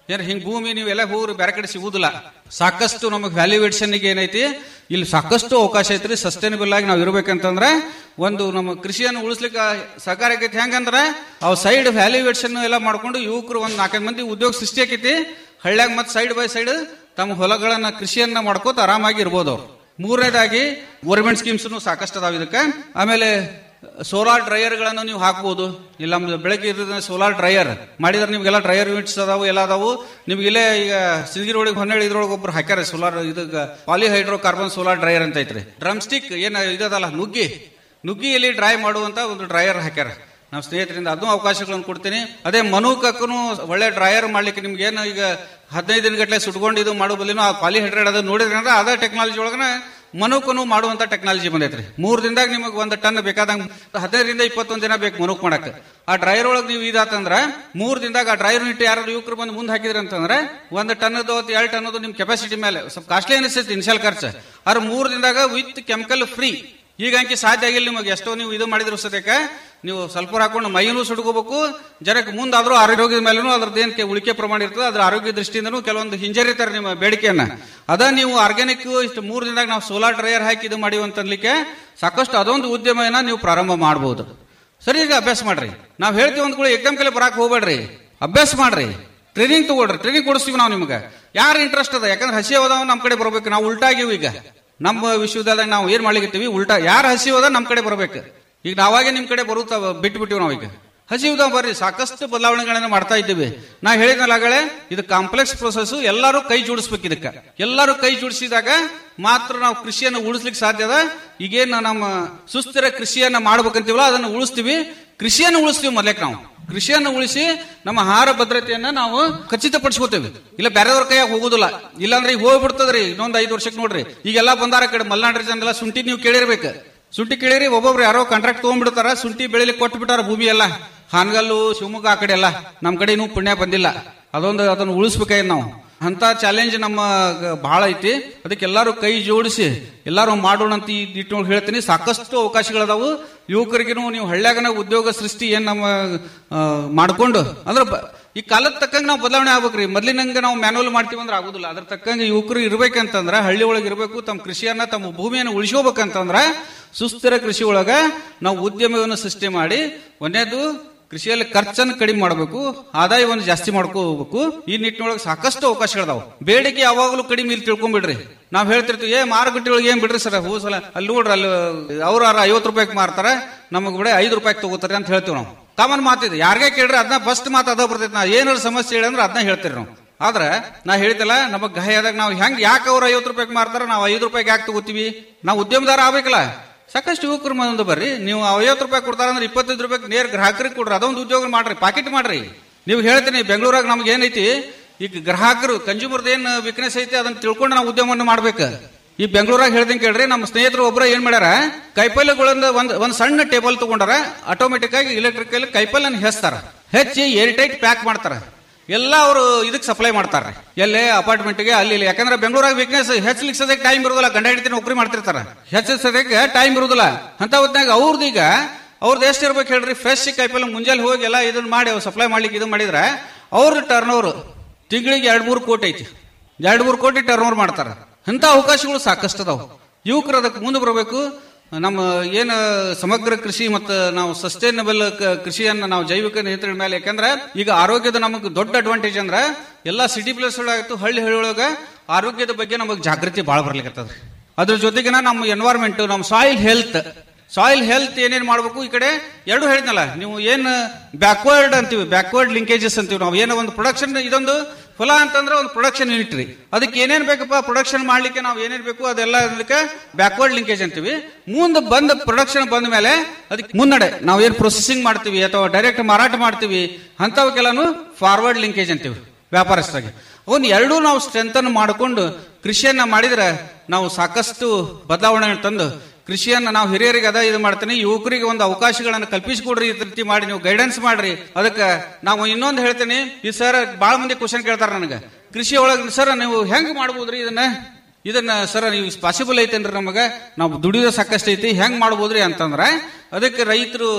ಏನ್ ಹಿಂಗ್ ಭೂಮಿ ನೀವೆಲ್ಲ ಹೋಗ್ರಿ ಬೇರೆ ಕಡೆ ಸಿಗುದಿಲ್ಲ ಸಾಕಷ್ಟು ನಮಗೆ ವ್ಯಾಲ್ಯೂಯೇಷನ್ ಏನೈತಿ ಇಲ್ಲಿ ಸಾಕಷ್ಟು ಅವಕಾಶ ಐತ್ರಿ ಸಸ್ಟೈನಬಲ್ ಆಗಿ ನಾವು ಇರ್ಬೇಕಂತಂದ್ರೆ ಒಂದು ನಮ್ಮ ಕೃಷಿಯನ್ನು ಉಳಿಸ್ಲಿಕ್ಕೆ ಸಹಕಾರ ಆಗೈತಿ ಹೆಂಗಂದ್ರೆ ಅವ್ ಸೈಡ್ ವ್ಯಾಲ್ಯೂಯೇಷನ್ ಎಲ್ಲ ಮಾಡ್ಕೊಂಡು ಯುವಕರು ಒಂದ್ ನಾಲ್ಕೈದು ಮಂದಿ ಉದ್ಯೋಗ ಸೃಷ್ಟಿ ಆಕೈತಿ ಹಳ್ಳ್ಯಾಗ ಮತ್ತೆ ಸೈಡ್ ಬೈ ಸೈಡ್ ತಮ್ಮ ಹೊಲಗಳನ್ನ ಕೃಷಿಯನ್ನ ಮಾಡ್ಕೋತ ಆರಾಮಾಗಿ ಇರ್ಬೋದು ಅವ್ರು ಮೂರನೇದಾಗಿ ಗೌರ್ಮೆಂಟ್ ಸ್ಕೀಮ್ಸ್ ಸಾಕಷ್ಟು ಅದಾವ ಇದಕ್ಕೆ ಆಮೇಲೆ ಸೋಲಾರ್ ಡ್ರೈಯರ್ ಗಳನ್ನು ನೀವು ಹಾಕ್ಬೋದು ಇಲ್ಲ ನಮ್ದು ಬೆಳಗ್ಗೆ ಇರೋದ್ರಿಂದ ಸೋಲಾರ್ ಡ್ರೈಯರ್ ಮಾಡಿದ್ರೆ ನಿಮ್ಗೆಲ್ಲ ಡ್ರೈಯರ್ ಯೂನಿಟ್ಸ್ ಅದಾವು ಎಲ್ಲ ಅದಾವು ನಿಮ್ಗೆ ಇಲ್ಲೇ ಈಗ ಸಿಂದಗಿರಿ ಒಳಗೆ ಹೊನ್ನೇಳಿ ಇದ್ರೊಳಗೆ ಒಬ್ರು ಹಾಕ್ಯಾರ ಸೋಲಾರ್ ಇದು ಪಾಲಿಹೈಡ್ರೋ ಕಾರ್ಬನ್ ಸೋಲಾರ್ ಡ್ರೈಯರ್ ಅಂತ ಐತ್ರಿ ಡ್ರಮ್ ಸ್ಟಿಕ್ ಏನ್ ಇದದಲ್ಲ ನುಗ್ಗಿ ನುಗ್ಗಿಯಲ್ಲಿ ಡ್ರೈ ಮಾಡುವಂತ ಒಂದು ಡ್ರೈಯರ್ ಹಾಕ್ಯಾರ ನಾವು ಸ್ನೇಹಿತರಿಂದ ಅದನ್ನು ಅವಕಾಶಗಳನ್ನು ಕೊಡ್ತೀನಿ ಅದೇ ಮನುಕಕ್ಕೂ ಒಳ್ಳೆ ಡ್ರೈಯರ್ ಮಾಡ್ಲಿಕ್ಕೆ ನಿಮ್ಗೆ ಏನು ಈಗ ಹದಿನೈದು ದಿನಗಟ್ಟಲೆ ಸುಟ್ಕೊಂಡು ಇದು ಮಾಡೋ ಬದಲಿನೂ ಆ ಪಾಲಿಹೈಡ್ರೇಟ್ ಅದು ನೋಡಿದ್ರೆ ಅಂದ್ರೆ ಅದೇ ಟೆಕ್ನಾಲಜಿ ಒಳಗನ ಮನುಕನು ಮಾಡುವಂತ ಟೆಕ್ನಾಲಜಿ ಬಂದೈತ್ರಿ ಮೂರ್ ದಿನದಾಗ ನಿಮಗೆ ಒಂದು ಟನ್ ಬೇಕಾದಂಗ ಹದಿನೈದರಿಂದ ಇಪ್ಪತ್ತೊಂದು ದಿನ ಬೇಕು ಮನುಕ್ ಮಾಡಕ್ ಆ ಡ್ರೈಯರ್ ಒಳಗೆ ನೀವು ಇದಾತಂದ್ರ ಮೂರ್ ದಿನದಾಗ ಆ ಡ್ರೈಯರ್ ಇಟ್ಟು ಯಾರು ಯುವಕರು ಬಂದು ಮುಂದೆ ಹಾಕಿದ್ರಿ ಅಂತಂದ್ರೆ ಒಂದು ಟನ್ನದು ಎರಡು ಟನ್ನದು ನಿಮ್ ಕೆಪಾಸಿಟಿ ಮೇಲೆ ಸ್ವಲ್ಪ ಕಾಸ್ಟ್ಲಿ ಅನಿಸ್ತೈತಿ ಇನ್ಶಿಯಲ್ ಖರ್ಚು ಆದ್ರೆ ಮೂರ್ ದಿನದಾಗ ವಿತ್ ಕೆಮಿಕಲ್ ಫ್ರೀ ಈಗ ಅಂಕಿ ಸಾಧ್ಯ ಆಗಿಲ್ಲ ನಿಮಗೆ ಎಷ್ಟೋ ನೀವು ಇದು ಮಾಡಿದ್ರು ಸದ್ಯಕ್ಕ ನೀವು ಸ್ವಲ್ಪ ಹಾಕೊಂಡು ಮೈನೂ ಸುಡ್ಕೋಬೇಕು ಜನಕ್ಕೆ ಮುಂದಾದ್ರೂ ಆರೋಗ್ಯದ ಮೇಲೂ ಅದ್ರದ್ದು ಏನಕ್ಕೆ ಉಳಿಕೆ ಪ್ರಮಾಣ ಇರ್ತದೆ ಅದ್ರ ಆರೋಗ್ಯ ದೃಷ್ಟಿಯಿಂದನೂ ಕೆಲವೊಂದು ಹಿಂಜರಿತಾರೆ ನಿಮ್ಮ ಬೇಡಿಕೆಯನ್ನ ಅದ ನೀವು ಆರ್ಗ್ಯಾನಿಕ್ ಇಷ್ಟು ಮೂರು ದಿನದಾಗ ನಾವು ಸೋಲಾರ್ ಡ್ರೈಯರ್ ಹಾಕಿ ಇದು ಮಾಡಿವಿ ಅಂತನ್ಲಿಕ್ಕೆ ಸಾಕಷ್ಟು ಅದೊಂದು ಉದ್ಯಮನ ನೀವು ಪ್ರಾರಂಭ ಮಾಡಬಹುದು ಸರಿ ಈಗ ಅಭ್ಯಾಸ ಮಾಡ್ರಿ ನಾವು ಹೇಳ್ತೀವಿ ಅಂದ್ಕೊಳ್ಳಿ ಎಕ್ದಮ್ ಕಲೆ ಬರಾಕ್ ಹೋಗ್ಬೇಡ್ರಿ ಅಭ್ಯಾಸ ಮಾಡ್ರಿ ಟ್ರೈನಿಂಗ್ ತಗೊಳ್ರಿ ಟ್ರೈನಿಂಗ್ ಕೊಡಿಸ್ತೀವಿ ನಾವು ನಿಮ್ಗೆ ಯಾರು ಇಂಟ್ರೆಸ್ಟ್ ಅದ ಯಾಕಂದ್ರೆ ಹಸಿ ಹೋದವ ನಮ್ಮ ಕಡೆ ಬರ್ಬೇಕು ನಾವು ಉಲ್ಟಾಗಿವಿ ಈಗ ನಮ್ಮ ವಿಶ್ವವಿದ್ಯಾಲಯ ನಾವು ಏನ್ ಮಾಡ್ಲಿಕ್ಕೆ ಉಲ್ಟಾ ಯಾರು ಹಸಿ ಹೋದ ನಮ್ಮ ಕಡೆ ಬರ್ಬೇಕು ಈಗ ನಾವಾಗೆ ನಿಮ್ ಕಡೆ ಬರುತ್ತಾ ಬಿಟ್ಟು ಬಿಟ್ಟಿವಿ ನಾವೀಗ ಹಸಿವುದ ಬರ್ರಿ ಸಾಕಷ್ಟು ಬದಲಾವಣೆಗಳನ್ನ ಮಾಡ್ತಾ ಇದ್ದೀವಿ ನಾ ಹೇಳಿದ್ನಲ್ಲ ಆಗಲೇ ಇದು ಕಾಂಪ್ಲೆಕ್ಸ್ ಪ್ರೊಸೆಸ್ ಎಲ್ಲರೂ ಕೈ ಜೋಡಿಸ್ಬೇಕು ಇದಕ್ಕೆ ಎಲ್ಲರೂ ಕೈ ಜೋಡಿಸಿದಾಗ ಮಾತ್ರ ನಾವು ಕೃಷಿಯನ್ನು ಉಳಿಸ್ಲಿಕ್ಕೆ ಸಾಧ್ಯ ಅದ ಈಗೇನು ನಮ್ಮ ಸುಸ್ಥಿರ ಕೃಷಿಯನ್ನ ಮಾಡ್ಬೇಕಂತೀವಲ್ಲ ಅದನ್ನು ಉಳಿಸ್ತೀವಿ ಕೃಷಿಯನ್ನು ಉಳಿಸ್ತೀವಿ ಮೊದಲಕ್ಕೆ ನಾವು ಕೃಷಿಯನ್ನು ಉಳಿಸಿ ನಮ್ಮ ಆಹಾರ ಭದ್ರತೆಯನ್ನ ನಾವು ಖಚಿತಪಡಿಸ್ಕೋತೇವೆ ಇಲ್ಲ ಬೇರೆದವ್ರ ಕೈಯಾಗ ಹೋಗುದಿಲ್ಲ ಇಲ್ಲಾಂದ್ರೆ ಈಗ ಹೋಗ್ಬಿಡ್ತದ್ರಿ ಇನ್ನೊಂದ್ ಐದು ವರ್ಷಕ್ಕೆ ನೋಡ್ರಿ ಈಗೆಲ್ಲ ಬಂದಾರ ಕಡೆ ಮಲ್ನಾಡ್ರಿ ಜನರೆಲ್ಲ ಶುಂಠಿ ನೀವು ಕೇಳಿರ್ಬೇಕು ಶುಂಠಿ ಕೇಳಿರಿ ಒಬ್ಬೊಬ್ರು ಯಾರೋ ಕಾಂಟ್ರಾಕ್ಟ್ ತಗೊಂಡ್ಬಿಡ್ತಾರ ಶುಂಠಿ ಬೆಳಿಲಿಕ್ಕೆ ಕೊಟ್ಟು ಬಿಟ್ಟಾರ ಭೂಮಿ ಎಲ್ಲ ಹಾನಗಲ್ಲು ಶಿವಮೊಗ್ಗ ಆ ಕಡೆ ಎಲ್ಲ ನಮ್ ಕಡೆ ಇನ್ನೂ ಪುಣ್ಯ ಬಂದಿಲ್ಲ ಅದೊಂದು ಅದನ್ನು ಉಳಿಸ್ಬೇಕಾಗಿ ನಾವು ಅಂತ ಚಾಲೆಂಜ್ ನಮ್ಮ ಗ- ಬಹಳ ಐತಿ ಅದಕ್ಕೆ ಎಲ್ಲರೂ ಕೈ ಜೋಡಿಸಿ ಎಲ್ಲರೂ ಮಾಡೋಣ ಅಂತ ಈ ನಿಟ್ಟಿನೊಳಗೆ ಹೇಳ್ತೀನಿ ಸಾಕಷ್ಟು ಅವಕಾಶಗಳದಾವು ಯುವಕರಿಗೂ ನೀವು ಹಳ್ಳ್ಯಾಗನ ಉದ್ಯೋಗ ಸೃಷ್ಟಿ ಏನ್ ನಮ್ಮ ಆ, ಮಾಡ್ಕೊಂಡು ಅಂದ್ರೆ ಬ- ಈ ಕಾಲದ ತಕ್ಕಂಗೆ ನಾವು ಬದಲಾವಣೆ ಆಗ್ಬೇಕ್ರಿ ಮೊದ್ಲಿನಂಗೆ ನಾವು ಮ್ಯಾನುವಲ್ ಮಾಡ್ತೀವಿ ಅಂದ್ರೆ ಆಗುದಿಲ್ಲ ಅದ್ರ ತಕ್ಕಂಗೆ ಯುವಕರು ಇರ್ಬೇಕಂತಂದ್ರ ಹಳ್ಳಿ ಒಳಗೆ ಇರಬೇಕು ತಮ್ಮ ಕೃಷಿಯನ್ನ ತಮ್ಮ ಭೂಮಿಯನ್ನು ಉಳಿಸ್ಕೋಬೇಕಂತಂದ್ರ ಸುಸ್ಥಿರ ಕೃಷಿ ಒಳಗ ನಾವು ಉದ್ಯಮವನ್ನು ಸೃಷ್ಟಿ ಮಾಡಿ ಒಂದೇದು ಕೃಷಿಯಲ್ಲಿ ಖರ್ಚನ್ನು ಕಡಿಮೆ ಮಾಡಬೇಕು ಆದಾಯವನ್ನು ಜಾಸ್ತಿ ಮಾಡ್ಕೋಬೇಕು ಈ ನಿಟ್ಟಿನೊಳಗೆ ಸಾಕಷ್ಟು ಅವಕಾಶಗಳದಾವು ಬೇಡಿಕೆ ಯಾವಾಗಲೂ ಕಡಿಮೆ ಇಲ್ಲಿ ತಿಳ್ಕೊಂಡ್ಬಿಡ್ರಿ ನಾವ್ ಹೇಳ್ತಿರ್ತೀವಿ ಏ ಮಾರುಕಟ್ಟೆ ಒಳಗೆ ಏನ್ ಬಿಡ್ರಿ ಸರ್ ಹೂ ಸಲ ಅಲ್ಲಿ ನೋಡ್ರಿ ಅಲ್ಲಿ ಅವ್ರ ಐವತ್ತು ರೂಪಾಯಿಗೆ ಮಾರ್ತಾರ ನಮಗ್ ಬಿಡ ಐದು ರೂಪಾಯಿಗೆ ತಗೋತಾರೆ ಅಂತ ಹೇಳ್ತೀವಿ ನಾವು ಕಾಮನ್ ಮಾತಿದೆ ಯಾರಿಗೆ ಕೇಳ್ರಿ ಅದನ್ನ ಫಸ್ಟ್ ಮಾತು ಅದ ಬರ್ತೈತಿ ನಾ ಏನಾದ್ರು ಸಮಸ್ಯೆ ಹೇಳಿ ಅಂದ್ರೆ ಅದನ್ನ ಹೇಳ್ತೀರಿ ನಾವು ಆದ್ರೆ ನಾ ಹೇಳ್ತಿಲ್ಲ ನಮಗ್ ಗಾಯ ಆದಾಗ ನಾವು ಹೆಂಗ್ ಯಾಕೆ ಅವ್ರು ಐವತ್ತು ರೂಪಾಯಿಗೆ ಮಾರ್ತಾರ ನಾವು ಐದು ರೂಪಾಯಿಗೆ ಯಾಕೆ ತಗೋತೀವಿ ನಾವು ಉದ್ಯಮದಾರ ಆಗ್ಬೇಕಲ್ಲ ಸಾಕಷ್ಟು ಯುವಕರು ಮುಂದೆ ಬರ್ರಿ ನೀವು ಐವತ್ತು ರೂಪಾಯಿ ಕೊಡ್ತಾರ ಅಂದ್ರೆ ಇಪ್ಪತ್ತೈದು ರೂಪಾಯಿ ನೇರ ಗ್ರಾಹಕರಿಗೆ ಕೊಡ್ರಿ ಅದೊಂದು ಉದ್ಯೋಗ ಮಾಡ್ರಿ ಪಾಕೆಟ್ ಮಾಡ್ರಿ ನೀವು ಹೇಳ್ತೀನಿ ಬೆಂಗಳೂರಾಗ ನಮ್ಗೆ ಏನೈತಿ ಈಗ ಗ್ರಾಹಕರು ಕನ್ಸ್ಯೂಮರ್ದ ಏನ್ ವೀಕ್ನೆಸ್ ಐತಿ ಅದನ್ನ ತಿಳ್ಕೊಂಡು ನಾವು ಉದ್ಯಮವನ್ನು ಮಾಡ್ಬೇಕು ಈ ಬೆಂಗಳೂರಾಗ ಹೇಳ್ದಂಗೆ ಕೇಳ್ರಿ ನಮ್ಮ ಸ್ನೇಹಿತರು ಒಬ್ಬರ ಏನ್ ಮಾಡ್ಯಾರ ಕೈಪಲ್ಯಗಳಿಂದ ಒಂದ್ ಒಂದ್ ಸಣ್ಣ ಟೇಬಲ್ ತಗೊಂಡಾರ ಆಟೋಮೆಟಿಕ್ ಆಗಿ ಇಲೆಕ್ಟ್ರಿಕಲ್ ಕೈಪಲ್ಯನ ಹೆಚ್ತಾರ ಹೆಚ್ಚಿ ಏರ್ ಟೈಟ್ ಪ್ಯಾಕ್ ಮಾಡ್ತಾರ ಎಲ್ಲ ಅವರು ಇದಕ್ಕೆ ಸಪ್ಲೈ ಮಾಡ್ತಾರೆ ಎಲ್ಲೇ ಅಪಾರ್ಟ್ಮೆಂಟ್ಗೆ ಅಲ್ಲಿ ಇಲ್ಲಿ ಯಾಕಂದ್ರೆ ಬೆಂಗಳೂರಾಗ ವೀಕ್ನೆಸ್ ಹೆಚ್ಚಲಿಕ್ಕೆ ಸದ್ಯಕ್ಕೆ ಟೈಮ್ ಇರೋದಿಲ್ಲ ಗಂಡ ಹೆಂಡತಿ ನೌಕರಿ ಮಾಡ್ತಿರ್ತಾರ ಹೆಚ್ಚ ಸದ್ಯಕ್ಕೆ ಟೈಮ್ ಇರೋದಿಲ್ಲ ಅಂತ ಹೊತ್ನಾಗ ಅವ್ರದ್ದು ಈಗ ಅವ್ರದ್ದು ಎಷ್ಟು ಇರ್ಬೇಕು ಹೇಳ್ರಿ ಫ್ರೆಶ್ ಕಾಯಿಪಲ್ಲೆ ಮುಂಜಾನೆ ಹೋಗಿ ಎಲ್ಲ ಇದನ್ನ ಮಾಡಿ ಅವ್ರು ಸಪ್ಲೈ ಮಾಡ್ಲಿಕ್ಕೆ ಇದು ಮಾಡಿದ್ರೆ ಅವ್ರ ಟರ್ನ್ ಓವರ್ ತಿಂಗಳಿಗೆ ಎರಡ್ ಮೂರು ಕೋಟಿ ಐತಿ ಎರಡ್ ಮೂರು ಕೋಟಿ ಟರ್ನ್ ಓವರ್ ಮಾಡ್ತಾರ ಅಂತ ಅವಕಾಶಗಳು ಸಾಕಷ್ಟು ಅದಾವ ಯುವಕರು ಅದಕ್ಕೆ ಮುಂದೆ ಬರಬೇಕು ನಮ್ಮ ಏನು ಸಮಗ್ರ ಕೃಷಿ ಮತ್ತು ನಾವು ಸಸ್ಟೈನಬಲ್ ಕೃಷಿಯನ್ನ ನಾವು ಜೈವಿಕ ನಿಯಂತ್ರಣ ಮೇಲೆ ಯಾಕಂದ್ರೆ ಈಗ ಆರೋಗ್ಯದ ನಮಗೆ ದೊಡ್ಡ ಅಡ್ವಾಂಟೇಜ್ ಅಂದ್ರ ಎಲ್ಲಾ ಸಿಟಿ ಪ್ಲೇಸ್ ಒಳಗಾಯ್ತು ಹಳ್ಳಿ ಹಳ್ಳಿ ಒಳಗ ಆರೋಗ್ಯದ ಬಗ್ಗೆ ನಮಗೆ ಜಾಗೃತಿ ಬಹಳ ಬರ್ಲಿಕ್ಕೆ ಅದ್ರ ಜೊತೆಗಿನ ನಮ್ಮ ಎನ್ವೈರ್ಮೆಂಟ್ ನಮ್ಮ ಸಾಯಿಲ್ ಹೆಲ್ತ್ ಸಾಯಿಲ್ ಹೆಲ್ತ್ ಏನೇನ್ ಮಾಡ್ಬೇಕು ಈ ಕಡೆ ಎರಡು ಹೇಳಿದ್ನಲ್ಲ ನೀವು ಏನ್ ಬ್ಯಾಕ್ವರ್ಡ್ ಅಂತೀವಿ ಬ್ಯಾಕ್ವರ್ಡ್ ಲಿಂಕೇಜಸ್ ಅಂತೀವಿ ನಾವು ಏನೋ ಒಂದು ಪ್ರೊಡಕ್ಷನ್ ಇದೊಂದು ಫಲ ಅಂತಂದ್ರೆ ಒಂದು ಪ್ರೊಡಕ್ಷನ್ ಯೂನಿಟ್ ರೀ ಅದಕ್ಕೆ ಏನೇನ್ ಬೇಕಪ್ಪ ಪ್ರೊಡಕ್ಷನ್ ಮಾಡ್ಲಿಕ್ಕೆ ನಾವು ಏನೇನ್ ಬೇಕು ಅದೆಲ್ಲ ಅದಕ್ಕೆ ಬ್ಯಾಕ್ವರ್ಡ್ ಲಿಂಕೇಜ್ ಅಂತೀವಿ ಮುಂದೆ ಬಂದ ಪ್ರೊಡಕ್ಷನ್ ಬಂದ ಮೇಲೆ ಅದಕ್ಕೆ ಮುನ್ನಡೆ ನಾವು ಏನ್ ಪ್ರೊಸೆಸಿಂಗ್ ಮಾಡ್ತೀವಿ ಅಥವಾ ಡೈರೆಕ್ಟ್ ಮಾರಾಟ ಮಾಡ್ತೀವಿ ಅಂತವಕ್ಕೆಲ್ಲಾನು ಫಾರ್ವರ್ಡ್ ಲಿಂಕೇಜ್ ಅಂತೀವಿ ವ್ಯಾಪಾರಸ್ಥರಾಗಿ ಅವನ್ ಎರಡೂ ನಾವು ಸ್ಟ್ರೆಂತ್ ಅನ್ನು ಮಾಡಿಕೊಂಡು ಕೃಷಿಯನ್ನ ಮಾಡಿದ್ರೆ ನಾವು ಸಾಕಷ್ಟು ಬದಲಾವಣೆ ತಂದು ಕೃಷಿಯನ್ನ ನಾವು ಹಿರಿಯರಿಗೆ ಅದ ಇದು ಮಾಡ್ತೀನಿ ಯುವಕರಿಗೆ ಒಂದು ಅವಕಾಶಗಳನ್ನು ಕಲ್ಪಿಸಿಕೊಡ್ರಿ ಈ ರೀತಿ ಮಾಡಿ ನೀವು ಗೈಡೆನ್ಸ್ ಮಾಡ್ರಿ ಅದಕ್ಕೆ ನಾವು ಇನ್ನೊಂದು ಹೇಳ್ತೀನಿ ಈ ಸರ್ ಬಹಳ ಮಂದಿ ಕ್ವಶನ್ ಕೇಳ್ತಾರ ನನಗೆ ಕೃಷಿ ಒಳಗೆ ಸರ್ ನೀವು ಹೆಂಗ್ ಮಾಡ್ಬೋದ್ರಿ ಇದನ್ನ ಇದನ್ನ ಸರ್ ನೀವು ಪಾಸಿಬಲ್ ಐತೇನ್ರಿ ನಮಗ ನಾವು ದುಡಿಯೋದು ಸಾಕಷ್ಟು ಐತಿ ಹೆಂಗ್ ಮಾಡ್ಬೋದ್ರಿ ಅಂತಂದ್ರ ಅದಕ್ಕೆ ರೈತರು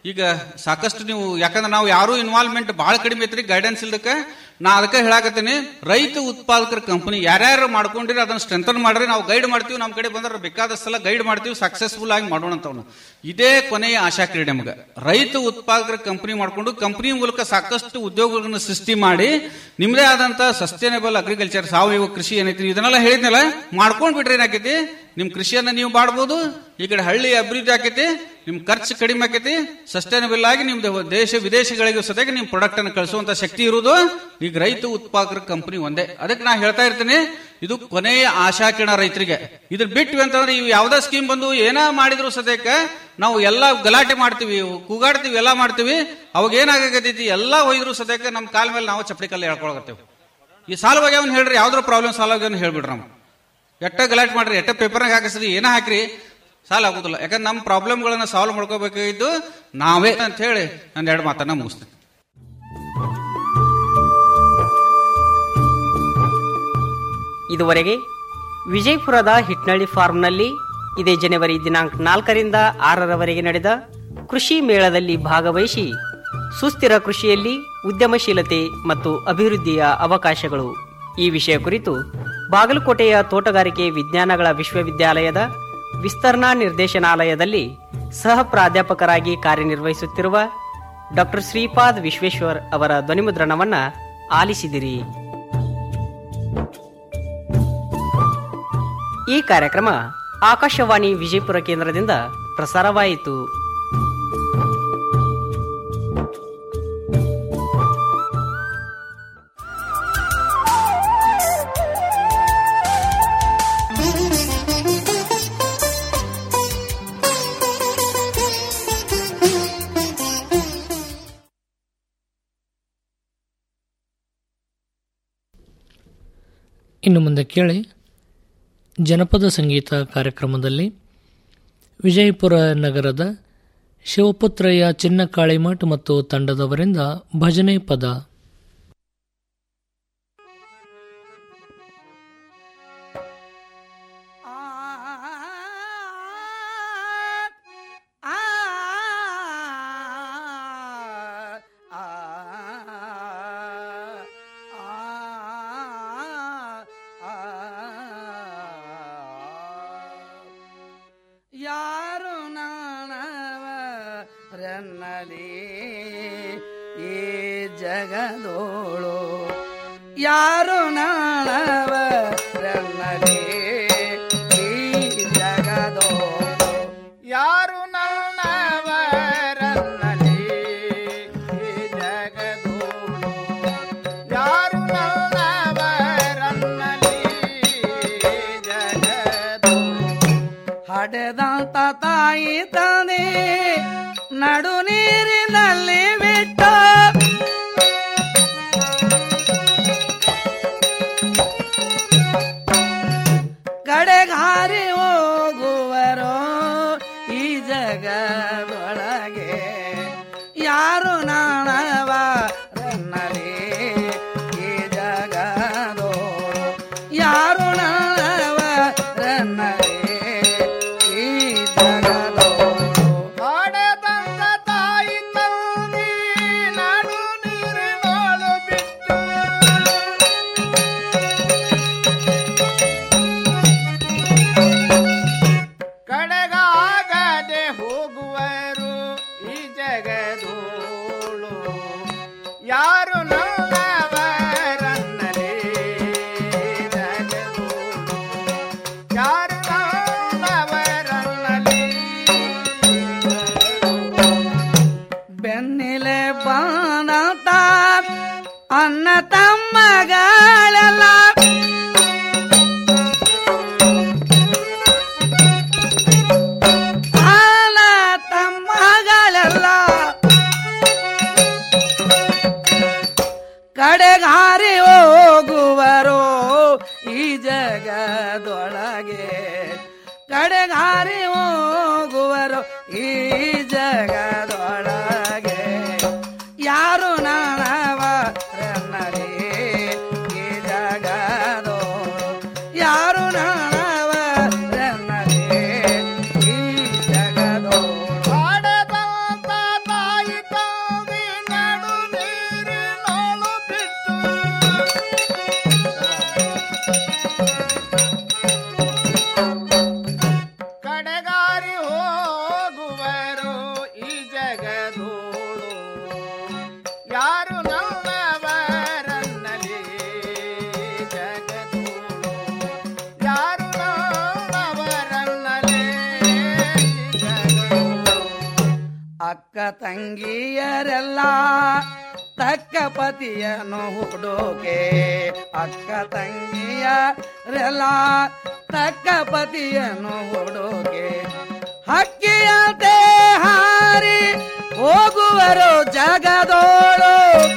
ಈಗ ಸಾಕಷ್ಟು ನೀವು ಯಾಕಂದ್ರೆ ನಾವು ಯಾರು ಇನ್ವಾಲ್ವ್ಮೆಂಟ್ ಬಹಳ ಕಡಿಮೆ ಐತ್ರಿ ಗೈಡೆನ್ಸ್ ಇಲ್ದಕ್ಕೆ ನಾ ಅದಕ್ಕೆ ಹೇಳಾಕತ್ತೀನಿ ರೈತ ಉತ್ಪಾದಕರ ಕಂಪನಿ ಯಾರ್ಯಾರು ಮಾಡ್ಕೊಂಡಿರಿ ಅದನ್ನ ಸ್ಟ್ರೆಂಥನ್ ಮಾಡ್ರಿ ನಾವು ಗೈಡ್ ಮಾಡ್ತೀವಿ ನಮ್ಮ ಕಡೆ ಬಂದ್ರೆ ಬೇಕಾದಷ್ಟು ಸಲ ಗೈಡ್ ಮಾಡ್ತೀವಿ ಸಕ್ಸಸ್ಫುಲ್ ಆಗಿ ಮಾಡೋಣ ಅಂತವ್ನು ಇದೇ ಕೊನೆಯ ಆಶಾ ಕ್ರೀಡೆ ನಮಗೆ ರೈತ ಉತ್ಪಾದಕರ ಕಂಪನಿ ಮಾಡ್ಕೊಂಡು ಕಂಪನಿ ಮೂಲಕ ಸಾಕಷ್ಟು ಉದ್ಯೋಗಗಳನ್ನು ಸೃಷ್ಟಿ ಮಾಡಿ ನಿಮ್ದೇ ಆದಂತ ಸಸ್ಟೈನಬಲ್ ಅಗ್ರಿಕಲ್ಚರ್ ಸಾವಯವ ಕೃಷಿ ಏನೈತಿ ಇದನ್ನೆಲ್ಲ ಹೇಳಿದ್ನಲ್ಲ ಮಾಡ್ಕೊಂಡ್ ಬಿಟ್ರೆ ಏನಾಕೈತಿ ನಿಮ್ ಕೃಷಿಯನ್ನ ನೀವು ಮಾಡ್ಬೋದು ಈ ಕಡೆ ಹಳ್ಳಿ ಅಭಿವೃದ್ಧಿ ಆಕೈತಿ ನಿಮ್ ಖರ್ಚು ಕಡಿಮೆ ಆಕೈತಿ ಸಸ್ಟೈನಬಲ್ ಆಗಿ ನಿಮ್ದು ದೇಶ ವಿದೇಶಗಳಿಗೆ ಸದ್ಯಕ್ಕೆ ನಿಮ್ ಪ್ರಾಡಕ್ಟ್ ಅನ್ನು ಕಳಿಸುವಂತ ಶಕ್ತಿ ಇರುವುದು ಈಗ ರೈತ ಉತ್ಪಾದಕರ ಕಂಪನಿ ಒಂದೇ ಅದಕ್ಕೆ ನಾ ಹೇಳ್ತಾ ಇರ್ತೀನಿ ಇದು ಕೊನೆಯ ಆಶಾಕಿರಣ ರೈತರಿಗೆ ಇದ್ರ ಬಿಟ್ವಿ ಅಂತಂದ್ರೆ ಇವು ಯಾವ್ದಾ ಸ್ಕೀಮ್ ಬಂದು ಏನ ಮಾಡಿದ್ರು ಸದ್ಯಕ್ಕೆ ನಾವು ಎಲ್ಲ ಗಲಾಟೆ ಮಾಡ್ತೀವಿ ಕೂಗಾಡ್ತೀವಿ ಎಲ್ಲ ಮಾಡ್ತೀವಿ ಅವಾಗ ಏನಾಗತೈತಿ ಎಲ್ಲ ಒಯ್ದ್ರು ಸದ್ಯಕ್ಕೆ ನಮ್ಮ ಕಾಲ ಮೇಲೆ ನಾವು ಚಪ್ಪಡಿ ಕಲ್ಲು ಹೇಳ್ಕೊಳಕತ್ತೇವೆ ಈ ಸಾಲ ಆಗ್ಯಾವನ್ ಹೇಳ್ರಿ ಯಾವ್ದ್ರ ಪ್ರಾಬ್ಲಮ್ ಸಾಲ ಆಗ್ಯಾವನ್ ಹೇಳ್ಬಿಡ್ರಿ ನಾವು ಎಟ್ಟ ಗಲಾಟೆ ಮಾಡ್ರಿ ಎಟ್ಟ ಪೇಪರ್ನಾಗ ಹಾಕಿಸ್ರಿ ಏನ ಹಾಕ್ರಿ ಸಾಲ ಆಗುದಿಲ್ಲ ಯಾಕಂದ್ರೆ ನಮ್ಮ ಪ್ರಾಬ್ಲಮ್ಗಳನ್ನ ಸಾಲ್ವ್ ಮಾಡ್ಕೋಬೇಕಾಗಿದ್ದು ನಾವೇ ಅಂತ ಹೇಳಿ ನಾನು ಎರಡು ಮಾತನ್ನ ಮುಗಿಸ್ತೇನೆ ಇದುವರೆಗೆ ವಿಜಯಪುರದ ಹಿಟ್ನಳ್ಳಿ ಫಾರ್ಮ್ನಲ್ಲಿ ಇದೇ ಜನವರಿ ದಿನಾಂಕ ನಾಲ್ಕರಿಂದ ಆರರವರೆಗೆ ನಡೆದ ಕೃಷಿ ಮೇಳದಲ್ಲಿ ಭಾಗವಹಿಸಿ ಸುಸ್ಥಿರ ಕೃಷಿಯಲ್ಲಿ ಉದ್ಯಮಶೀಲತೆ ಮತ್ತು ಅಭಿವೃದ್ಧಿಯ ಅವಕಾಶಗಳು ಈ ವಿಷಯ ಕುರಿತು ಬಾಗಲಕೋಟೆಯ ತೋಟಗಾರಿಕೆ ವಿಜ್ಞಾನಗಳ ವಿಶ್ವವಿದ್ಯಾಲಯದ ವಿಸ್ತರಣಾ ನಿರ್ದೇಶನಾಲಯದಲ್ಲಿ ಸಹ ಪ್ರಾಧ್ಯಾಪಕರಾಗಿ ಕಾರ್ಯನಿರ್ವಹಿಸುತ್ತಿರುವ ಡಾಕ್ಟರ್ ಶ್ರೀಪಾದ್ ವಿಶ್ವೇಶ್ವರ್ ಅವರ ಧ್ವನಿಮುದ್ರಣವನ್ನ ಆಲಿಸಿದಿರಿ ಈ ಕಾರ್ಯಕ್ರಮ ಆಕಾಶವಾಣಿ ವಿಜಯಪುರ ಕೇಂದ್ರದಿಂದ ಪ್ರಸಾರವಾಯಿತು ಇನ್ನು ಮುಂದೆ ಕೇಳಿ ಜನಪದ ಸಂಗೀತ ಕಾರ್ಯಕ್ರಮದಲ್ಲಿ ವಿಜಯಪುರ ನಗರದ ಶಿವಪುತ್ರಯ್ಯ ಚಿನ್ನಕಾಳಿಮಠ್ ಮತ್ತು ತಂಡದವರಿಂದ ಭಜನೆ ಪದ ಯಾರು ನಾನವರನ್ನಲಿ ಈ ಜಗದೋಳು ಯಾರು ನಾನವರನ್ನಲಿ ಈ ಜಗದೋಳು ಯಾರು ನಾನವರನ್ನಲಿ ಈ ಜಗದೋಳು ಯಾರು ನಾನವರನ್ನಲಿ ಈ ಜಗದೋಳು ಹಡೆದಂತ ತಾಯಿ ತಾನೆ ನಡು ನೀರಿನಲ್ಲಿ ಬಿಟ್ಟ ಕಡೆಗಾರಿ ಹೋಗುವರೋ ಈ ಜಗದೊಳಗೆ ಯಾರು ನಾಣವ ರನ್ನಲಿ ಈ ಜಗದೋಳು ಯಾರು ನಾಣವ ರನ್ನಲಿ ಈ ಜಗದೋಳು ಹಾಡದಂಗ ತಾಯಿ ತಂದಿ ನಾಡು ನೀರಿನೋಳು ಬಿಟ್ಟು ಕಡೆಗಾಗದೆ ಹೋಗುವರು ಈ ಜಗದೋಳು ಯಾರು ನನ್ನವರನ್ನಲೇ ಜಗದೋಳು ಯಾರು ನನ್ನವರನ್ನಲೇ ಬೆನ್ನಿಲೆ ಬಾನತ ಅನ್ನ ತಮ್ಮಗಳೆಲ್ಲ ಅನ್ನ ತಮ್ಮಗಳೆಲ್ಲ ಕಡೆಗಾರಿ ಹೋಗುವರು ಈ ಜಗದೊಳಗೆ ಕಡೆಗಾರಿ ಹೋಗುವರು ಈ ಜಗದೊಳಗೆ ಯಾರು ನಾನವ ರನ್ನರೇ ಈ ಜಗದೋಳು ಯಾರು ನಾನವ ರನ್ನರೇ ಈ ಜಗದೋಳು ಹಾಡದಂತ ತಂಗಿಯರೆಲ್ಲ ತಕ್ಕ ಪತಿಯನ್ನು ಹುಡುಕೆ ಅಕ್ಕ ತಂಗಿಯರೆಲ್ಲ ತಕ್ಕ ಪತಿಯನ್ನು ಹುಡುಕೆ ಹಕ್ಕಿಯಂತೆ ಹಾರಿ ಹೋಗುವರು ಜಗದೋಳು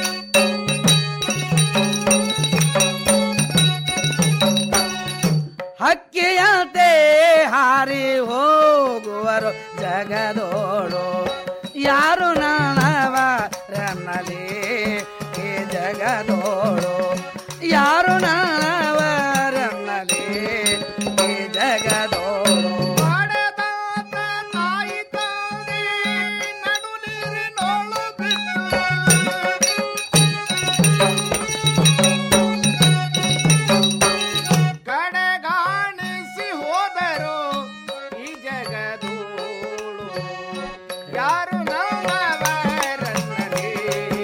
ಹಕ್ಕಿಯಂತೆ ಹಾರಿ ಹೋಗುವರು ಜಗದೋಳು ಯಾರು ನಾಣವರನ್ನಲಿ ಈ ಜಗದೋಳು ಯಾರು ನಾಣವರನ್ನಲಿ ಈ ಜಗದೋಳು ಕಡೆಗಾಣಿಸಿ ಹೋದರು ಈ ಜಗದೋಳು ಯಾರು ನಮ್ಮವರನ್ನಲಿ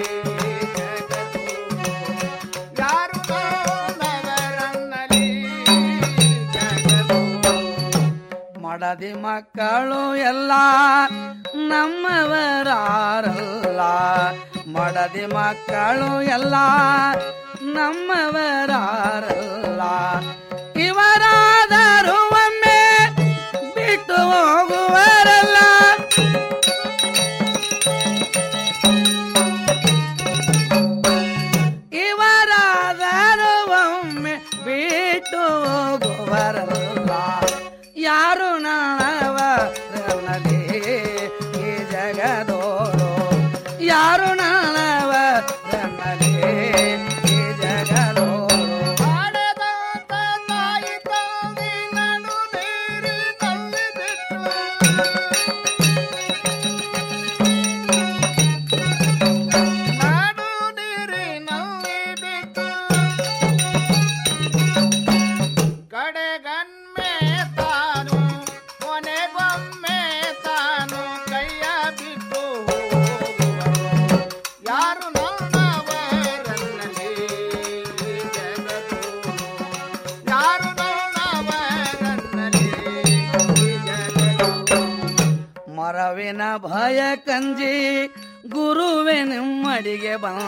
ಜಗದೋಳು ಯಾರು ನಮ್ಮವರನ್ನಲಿ ಜಗದೋಳು ಮಡದಿ ಮಕ್ಕಳು ಎಲ್ಲ ನಮ್ಮವರಾರಲ್ಲ ಮಡದಿ ಮಕ್ಕಳು ಎಲ್ಲ ನಮ್ಮವರಾರಲ್ಲ ಇವರಾದರೂ ಒಮ್ಮೆ ಬಿಟ್ಟು ಹೋಗುವರಲ್ಲ ಇವರಾದರೂ ಒಮ್ಮೆ ಬಿಟ್ಟು ಹೋಗುವರಲ್ಲ ಯಾರು ನಾಣವರನಲಿ ಈ ಜಗದೋಳು ಯಾರು ನಾಣವರನಲಿ ಈ ಜಗದೋಳು ಆಡದಾತ ತಾಯಿ ತಂದೆ ನಡು ನೀರಿನಲ್ಲಿ ಬಿಟ್ಟು ನಾಡು ನೀರಿನಲ್ಲಿ ಬಿಟ್ಟು ಕಡೆಗನ್ಮೆ ತಾನು ಕೊನೆಗೊಮ್ಮೆ ತಾನು ಕೈಯ ಬಿಟ್ಟು ಹೋಗುವರು ಯಾರು ನನ್ನವರನ್ನಲಿ ಜಗತ್ತು ಯಾರು ನನ್ನವರನ್ನಲಿ ಜಗತ್ತು ಮರವಿನ ಭಯ ಕಂಜಿ ಗುರುವೆ ನಿಮ್ಮಡಿಗೆ ಬಂದ